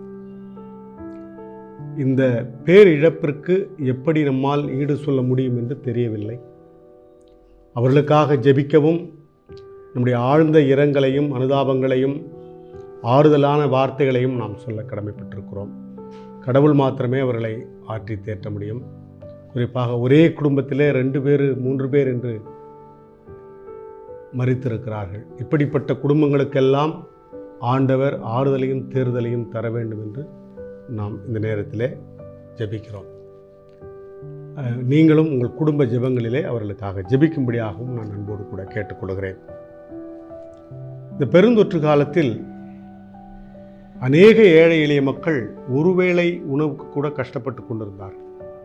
இந்த பேரிழப்பிற்கு எப்படி நம்மால் ஈடு சொல்ல முடியும் என்று தெரியவில்லை அவர்களுக்காக ஜெபிக்கவும் நம்முடைய ஆழ்ந்த இரங்கலையும் அனுதாபங்களையும் ஆறுதலான வார்த்தைகளையும் நாம் சொல்ல கடமைப்பட்டிருக்கிறோம் கடவுள் மாத்திரமே அவர்களை ஆற்றி தேற்ற முடியும் குறிப்பாக ஒரே குடும்பத்திலே ரெண்டு பேர் மூன்று பேர் என்று மறித்திருக்கிறார்கள் இப்படிப்பட்ட குடும்பங்களுக்கெல்லாம் ஆண்டவர் ஆறுதலையும் தேர்தலையும் தர வேண்டும் என்று நாம் இந்த நேரத்திலே ஜெபிக்கிறோம் அஹ், நீங்களும் உங்கள் குடும்ப ஜெபங்களிலே அவர்களுக்காக ஜெபிக்கும்படியாகவும் நான் அன்போடு கூட கேட்டுக்கொள்கிறேன் இந்த பெருந்தொற்று காலத்தில் அநேக ஏழை எளிய மக்கள் ஒருவேளை உணவுக்கு கூட கஷ்டப்பட்டு கொண்டிருந்தார்கள்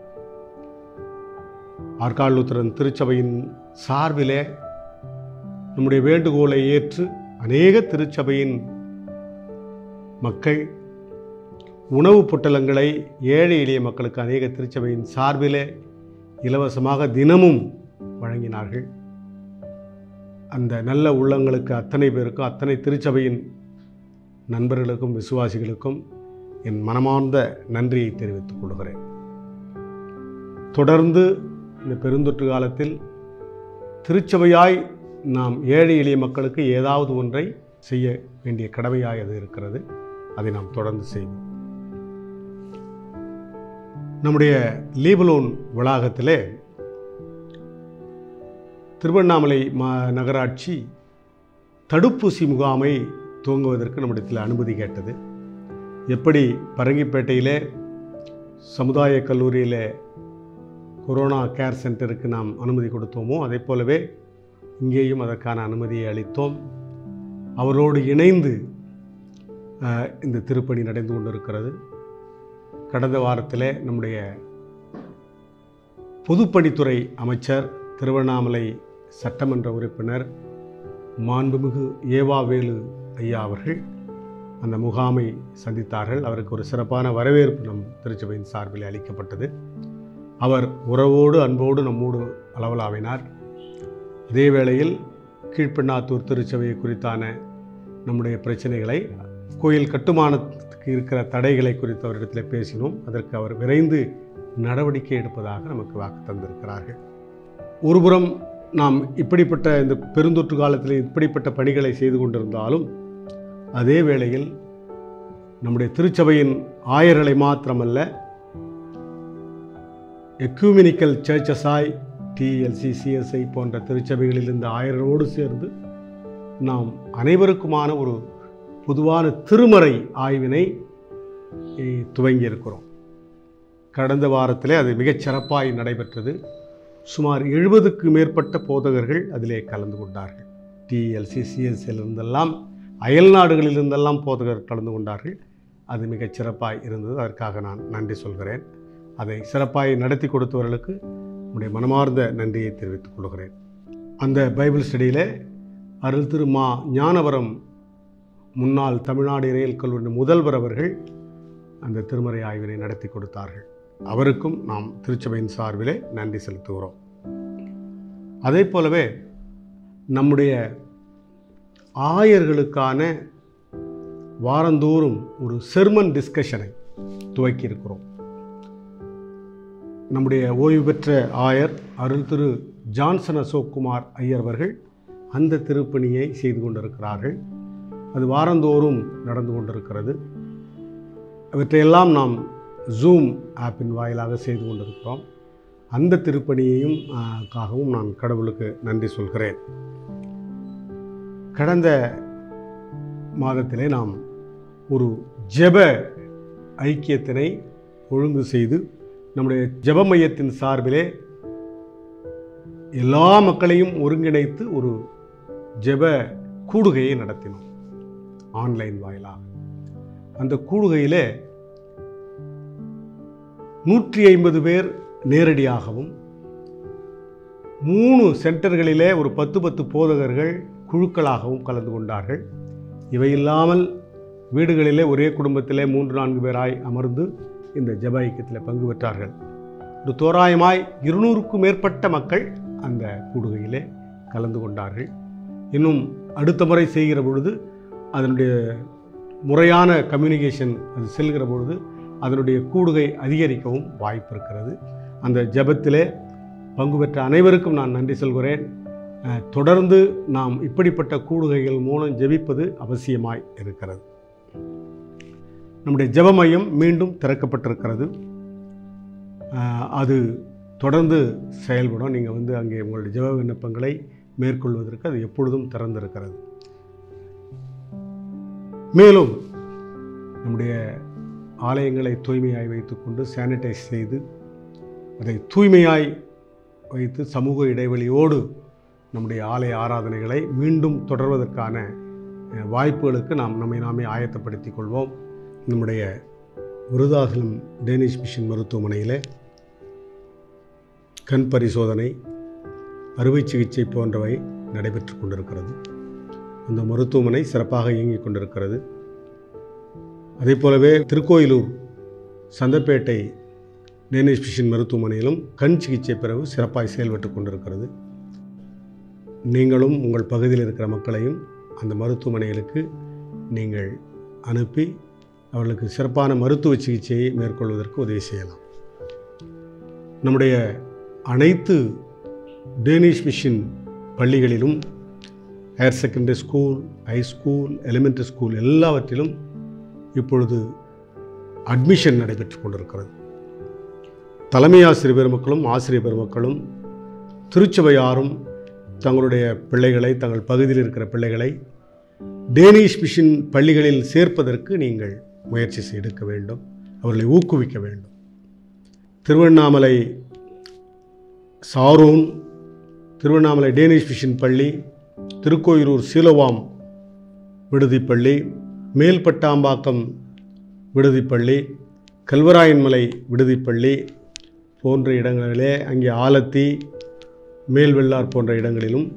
ஆர்காலூத்திரன் திருச்சபையின் சார்பிலே நம்முடைய வேண்டுகோளை ஏற்று அநேக திருச்சபையின் மக்கள் உணவுப் பொட்டலங்களை ஏழை எளிய மக்களுக்கு அநேக திருச்சபையின் சார்பிலே இலவசமாக தினமும் வழங்கினார்கள் அந்த நல்ல உள்ளங்களுக்கு அத்தனை பேருக்கும் அத்தனை திருச்சபையின் நண்பர்களுக்கும் விசுவாசிகளுக்கும் என் மனமார்ந்த நன்றியை தெரிவித்துக் கொள்கிறேன் தொடர்ந்து இந்த பெருந்தொற்று காலத்தில் திருச்சபையாய் நாம் ஏழை எளிய மக்களுக்கு ஏதாவது ஒன்றை செய்ய வேண்டிய கடமையாய் அது இருக்கிறது அதை நாம் தொடர்ந்து செய்வோம் நம்முடைய லீபலோன் வளாகத்திலே திருவண்ணாமலை மா நகராட்சி தடுப்பூசி முகாமை துவங்குவதற்கு நம்மிடத்தில் அனுமதி கேட்டது எப்படி பரங்கிப்பேட்டையிலே சமுதாய கல்லூரியில் கொரோனா கேர் சென்டருக்கு நாம் அனுமதி கொடுத்தோமோ அதே போலவே இங்கேயும் அதற்கான அனுமதியை அளித்தோம் அவரோடு இணைந்து அஹ், இந்த திருப்பணி நடந்து கொண்டிருக்கிறது கடந்த வாரத்தில் நம்முடைய பொதுப்பணித்துறை அமைச்சர் திருவண்ணாமலை சட்டமன்ற உறுப்பினர் மாண்புமிகு ஏவாவேலு ஐயா அவர்கள் அந்த முகாமை சந்தித்தார்கள் அவருக்கு ஒரு சிறப்பான வரவேற்பு நம் திருச்சபையின் சார்பில் அளிக்கப்பட்டது அவர் உறவோடு அன்போடு நம்மோடு அளவலாவினார் அதே வேளையில் கீழ்ப்பெண்ணாத்தூர் திருச்சபை குறித்தான நம்முடைய பிரச்சனைகளை கோயில் கட்டுமானத்துக்கு இருக்கிற தடைகளை குறித்து அவரிடத்தில் பேசினோம் அதற்கு அவர் விரைந்து நடவடிக்கை எடுப்பதாக நமக்கு வாக்கு தந்திருக்கிறார்கள் ஒருபுறம் நாம் இப்படிப்பட்ட இந்த பெருந்தொற்று காலத்தில் இப்படிப்பட்ட பணிகளை செய்து கொண்டிருந்தாலும் அதே வேளையில் நம்முடைய திருச்சபையின் ஆயர்களை மாத்திரமல்ல எக்யூமினிக்கல் சர்ச்சஸாய் டிஎல்சி சிஎஸ்ஐ போன்ற திருச்சபைகளில் இந்த ஆயரோடு சேர்ந்து நாம் அனைவருக்குமான ஒரு பொதுவான திருமறை ஆய்வினை eh, துவங்கி இருக்கிறோம் கடந்த வாரத்திலே அது மிகச் சிறப்பாய் நடைபெற்றது சுமார் எழுபதுக்கு மேற்பட்ட போதகர்கள் அதிலே கலந்து கொண்டார்கள் டிஎல்சி சிஎஸ்சியில் இருந்தெல்லாம் அயல் நாடுகளில் இருந்தெல்லாம் போதகர் கலந்து கொண்டார்கள் அது மிகச் சிறப்பாய் இருந்தது அதற்காக நான் நன்றி சொல்கிறேன் அதை சிறப்பாய் நடத்தி கொடுத்தவர்களுக்கு உடைய மனமார்ந்த நன்றியை தெரிவித்துக் கொள்கிறேன் அந்த பைபிள் ஸ்டடியில் அருள் திரு மா ஞானவரம் முன்னாள் தமிழ்நாடு இறையல் கல்லூரி முதல்வர் அவர்கள் அந்த திருமறை ஆய்வினை நடத்தி கொடுத்தார்கள் அவருக்கும் நாம் திருச்சபையின் சார்பிலே நன்றி செலுத்துகிறோம் அதே போலவே நம்முடைய ஆயர்களுக்கான வாரந்தோறும் ஒரு செர்மன் டிஸ்கஷனை துவக்கி இருக்கிறோம் நம்முடைய ஓய்வு பெற்ற ஆயர் அருள் திரு ஜான்சன் அசோக்குமார் ஐயர் அவர்கள் அந்த திருப்பணியை செய்து கொண்டிருக்கிறார்கள் அது வாரந்தோறும் நடந்து கொண்டிருக்கிறது அவற்றையெல்லாம் நாம் ஜூம் ஆப்பின் வாயிலாக செய்து கொண்டிருக்கிறோம் அந்த திருப்பணியையும் ஆ, காகவும் நான் கடவுளுக்கு நன்றி சொல்கிறேன் கடந்த மாதத்திலே நாம் ஒரு ஜெப ஐக்கியத்தினை ஒழுங்கு செய்து நம்முடைய ஜெப மையத்தின் சார்பிலே எல்லா மக்களையும் ஒருங்கிணைத்து ஒரு ஜெப கூடுகையை நடத்தினோம் ஆன்லைன் வாயிலாக அந்த கூடுகையிலே நூற்றி ஐம்பது பேர் நேரடியாகவும் மூணு சென்டர்களிலே ஒரு பத்து பத்து போதகர்கள் குழுக்களாகவும் கலந்து கொண்டார்கள் இவை இல்லாமல் வீடுகளிலே ஒரே குடும்பத்திலே மூன்று நான்கு பேராய் அமர்ந்து இந்த ஜெப ஐக்கியத்தில் பங்கு பெற்றார்கள் ஒரு தோராயமாய் இருநூறுக்கும் மேற்பட்ட மக்கள் அந்த கூடுகையிலே கலந்து கொண்டார்கள் இன்னும் அடுத்த முறை செய்கிற பொழுது அதனுடைய முறையான கம்யூனிகேஷன் அது செல்கிற பொழுது அதனுடைய கூடுகை அதிகரிக்கவும் வாய்ப்பு இருக்கிறது அந்த ஜெபத்திலே பங்கு பெற்ற அனைவருக்கும் நான் நன்றி சொல்கிறேன் அஹ், தொடர்ந்து நாம் இப்படிப்பட்ட கூடுகைகள் மூலம் ஜெபிப்பது அவசியமாய் இருக்கிறது நம்முடைய ஜெப மையம் மீண்டும் திறக்கப்பட்டிருக்கிறது அஹ், அது தொடர்ந்து செயல்படும் நீங்கள் வந்து அங்கே உங்களுடைய ஜெப விண்ணப்பங்களை மேற்கொள்வதற்கு அது எப்பொழுதும் திறந்திருக்கிறது மேலும் நம்முடைய ஆலயங்களை தூய்மையாய் வைத்துக்கொண்டு சானிடைஸ் செய்து அதை தூய்மையாய் வைத்து சமூக இடைவெளியோடு நம்முடைய ஆலய ஆராதனைகளை மீண்டும் தொடர்வதற்கான அஹ், வாய்ப்புகளுக்கு நாம் நம்மை நாமே ஆயத்தப்படுத்திக் கொள்வோம் நம்முடைய விருதாசலம் டேனிஷ் மிஷன் மருத்துவமனையில் கண் பரிசோதனை அறுவை சிகிச்சை போன்றவை நடைபெற்று கொண்டிருக்கிறது அந்த மருத்துவமனை சிறப்பாக இயங்கிக் கொண்டிருக்கிறது அதே போலவே திருக்கோயிலூர் சந்தப்பேட்டை டேனிஷ் மிஷன் மருத்துவமனையிலும் கண் சிகிச்சை பிறகு சிறப்பாக செயல்பட்டு கொண்டிருக்கிறது நீங்களும் உங்கள் பகுதியில் இருக்கிற மக்களையும் அந்த மருத்துவமனைகளுக்கு நீங்கள் அனுப்பி அவர்களுக்கு சிறப்பான மருத்துவ சிகிச்சையை மேற்கொள்வதற்கு உதவி செய்யலாம் நம்முடைய அனைத்து டேனிஷ் மிஷன் பள்ளிகளிலும் higher secondary school high school elementary school எல்லாவற்றிலும் இப்பொழுது அட்மிஷன் நடைபெற்று கொண்டிருக்கிறது தலைமை ஆசிரியர் பெருமக்களும் ஆசிரியர் பெருமக்களும் திருச்சபையாரும் தங்களுடைய பிள்ளைகளை தங்கள் பகுதியில் இருக்கிற பிள்ளைகளை டேனிஷ் மிஷன் பள்ளிகளில் சேர்ப்பதற்கு நீங்கள் முயற்சி செய்து எடுக்க வேண்டும் அவர்களை ஊக்குவிக்க வேண்டும் Tiruvannamalai Sharon Tiruvannamalai Danish mission பள்ளி திருக்கோயிலூர் சீலவாம் விடுதிப்பள்ளி மேல்பட்டாம்பாக்கம் விடுதிப்பள்ளி கல்வராயன்மலை விடுதிப்பள்ளி போன்ற இடங்களிலே அங்கே ஆலத்தி மேல்வெள்ளார் போன்ற இடங்களிலும்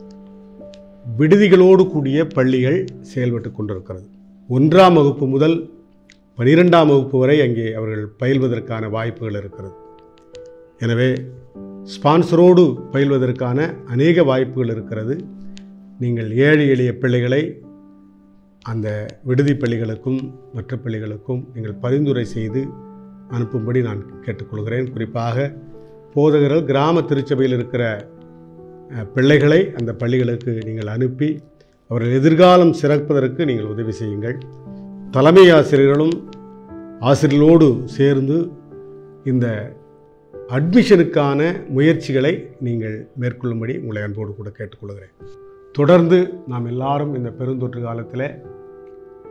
விடுதிகளோடு கூடிய பள்ளிகள் செயல்பட்டு கொண்டிருக்கிறது ஒன்றாம் வகுப்பு முதல் பனிரெண்டாம் வகுப்பு வரை அங்கே அவர்கள் பயில்வதற்கான வாய்ப்புகள் இருக்கிறது எனவே ஸ்பான்சரோடு பயில்வதற்கான அநேக வாய்ப்புகள் இருக்கிறது நீங்கள் ஏழை எளிய பிள்ளைகளை அந்த விடுதி பள்ளிகளுக்கும் மற்ற பள்ளிகளுக்கும் நீங்கள் பரிந்துரை செய்து அனுப்பும்படி நான் கேட்டுக்கொள்கிறேன் குறிப்பாக போதகர்கள் கிராம திருச்சபையில் இருக்கிற அஹ், பிள்ளைகளை அந்த பள்ளிகளுக்கு நீங்கள் அனுப்பி அவர்கள் எதிர்காலம் சிறப்பதற்கு நீங்கள் உதவி செய்யுங்கள் தலைமை ஆசிரியர்களும் ஆசிரியர்களோடு சேர்ந்து இந்த அட்மிஷனுக்கான முயற்சிகளை நீங்கள் மேற்கொள்ளும்படி உங்களை அன்போடு கூட கேட்டுக்கொள்கிறேன் தொடர்ந்து நாம் எல்லாரும் இந்த பெருந்தொற்று காலத்தில்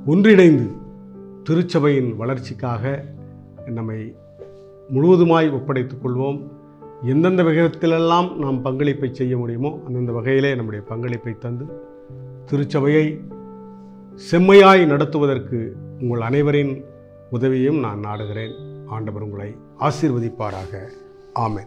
ஒன்றிணைந்து திருச்சபையின் வளர்ச்சிக்காக நம்மை முழுவதுமாய் ஒப்படைத்துக் கொள்வோம் எந்தெந்த விதத்திலெல்லாம் நாம் பங்களிப்பை செய்ய முடியுமோ அந்தந்த வகையிலே நம்முடைய பங்களிப்பை தந்து திருச்சபையை செம்மையாய் நடத்துவதற்கு உங்கள் அனைவரின் உதவியும் நான் நாடுகிறேன் ஆண்டவர் உங்களை ஆசீர்வதிப்பாராக ஆமென்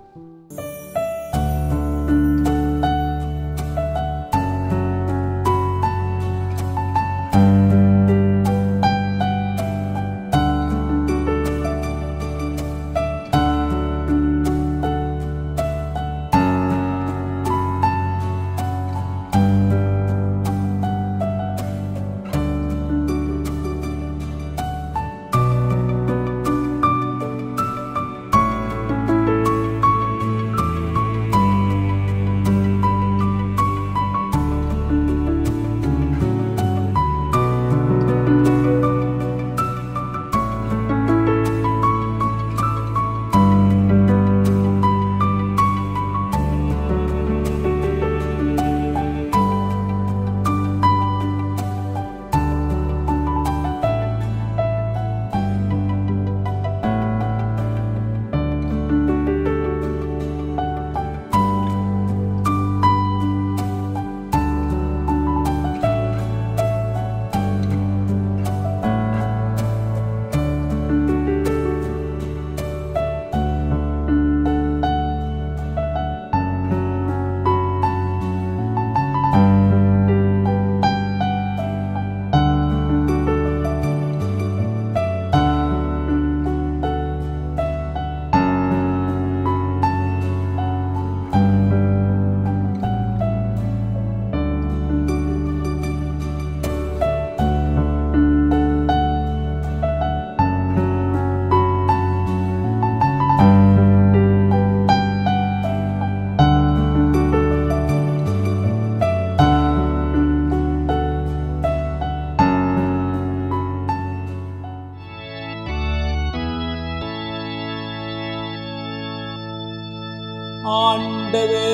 ஆண்டவே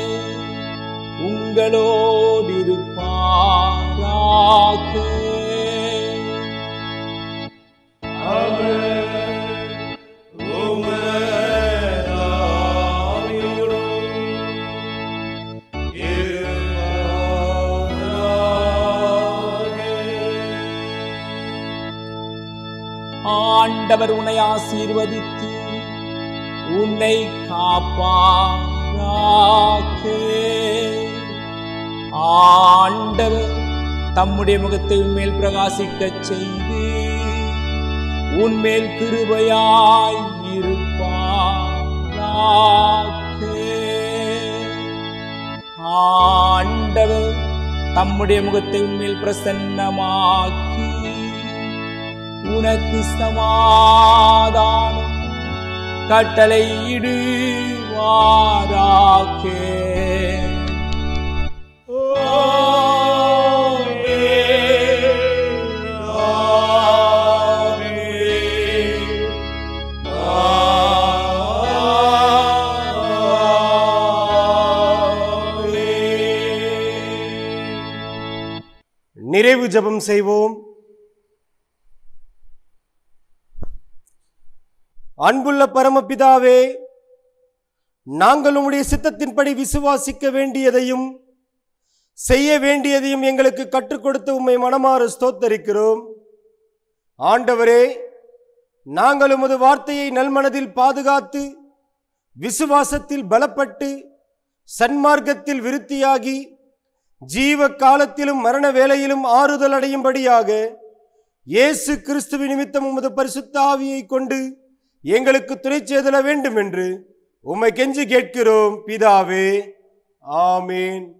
உங்களோடு இருப்பாராக ஆண்டவர் உன்னை ஆசீர்வதித்து உன்னை காப்பாராக ஆண்டவர் தம்முடைய முகத்தை உன்மேல் பிரகாசிக்கச் செய்து உன்மேல் கிருபையாய் இருப்பாராக ஆண்டவர் தம்முடைய முகத்தை உன்மேல் பிரசன்னமாக்கி உனக்கு சமாதானம் கட்டளை இடுவாராக நிறைவு ஜெபம் செய்வோம் அன்புள்ள பரமபிதாவே நாங்கள் உம்முடைய சித்தத்தின்படி விசுவாசிக்க வேண்டியதையும் செய்ய வேண்டியதையும் எங்களுக்கு கற்றுக் கொடுத்து உம்மை மனமாற ஸ்தோத்தரிக்கிறோம் ஆண்டவரே நாங்கள் உமது வார்த்தையை நல்மனதில் பாதுகாத்து விசுவாசத்தில் பலப்பட்டு சன்மார்க்கத்தில் விருத்தியாகி ஜீவ காலத்திலும் மரண வேளையிலும் ஆறுதல் அடையும்படியாக இயேசு கிறிஸ்துவ நிமித்தம் உமது பரிசுத்த ஆவியை கொண்டு எங்களுக்கு துணை செய்தல வேண்டும் என்று உம்மை கெஞ்சி கேட்கிறோம் பிதாவே ஆமேன்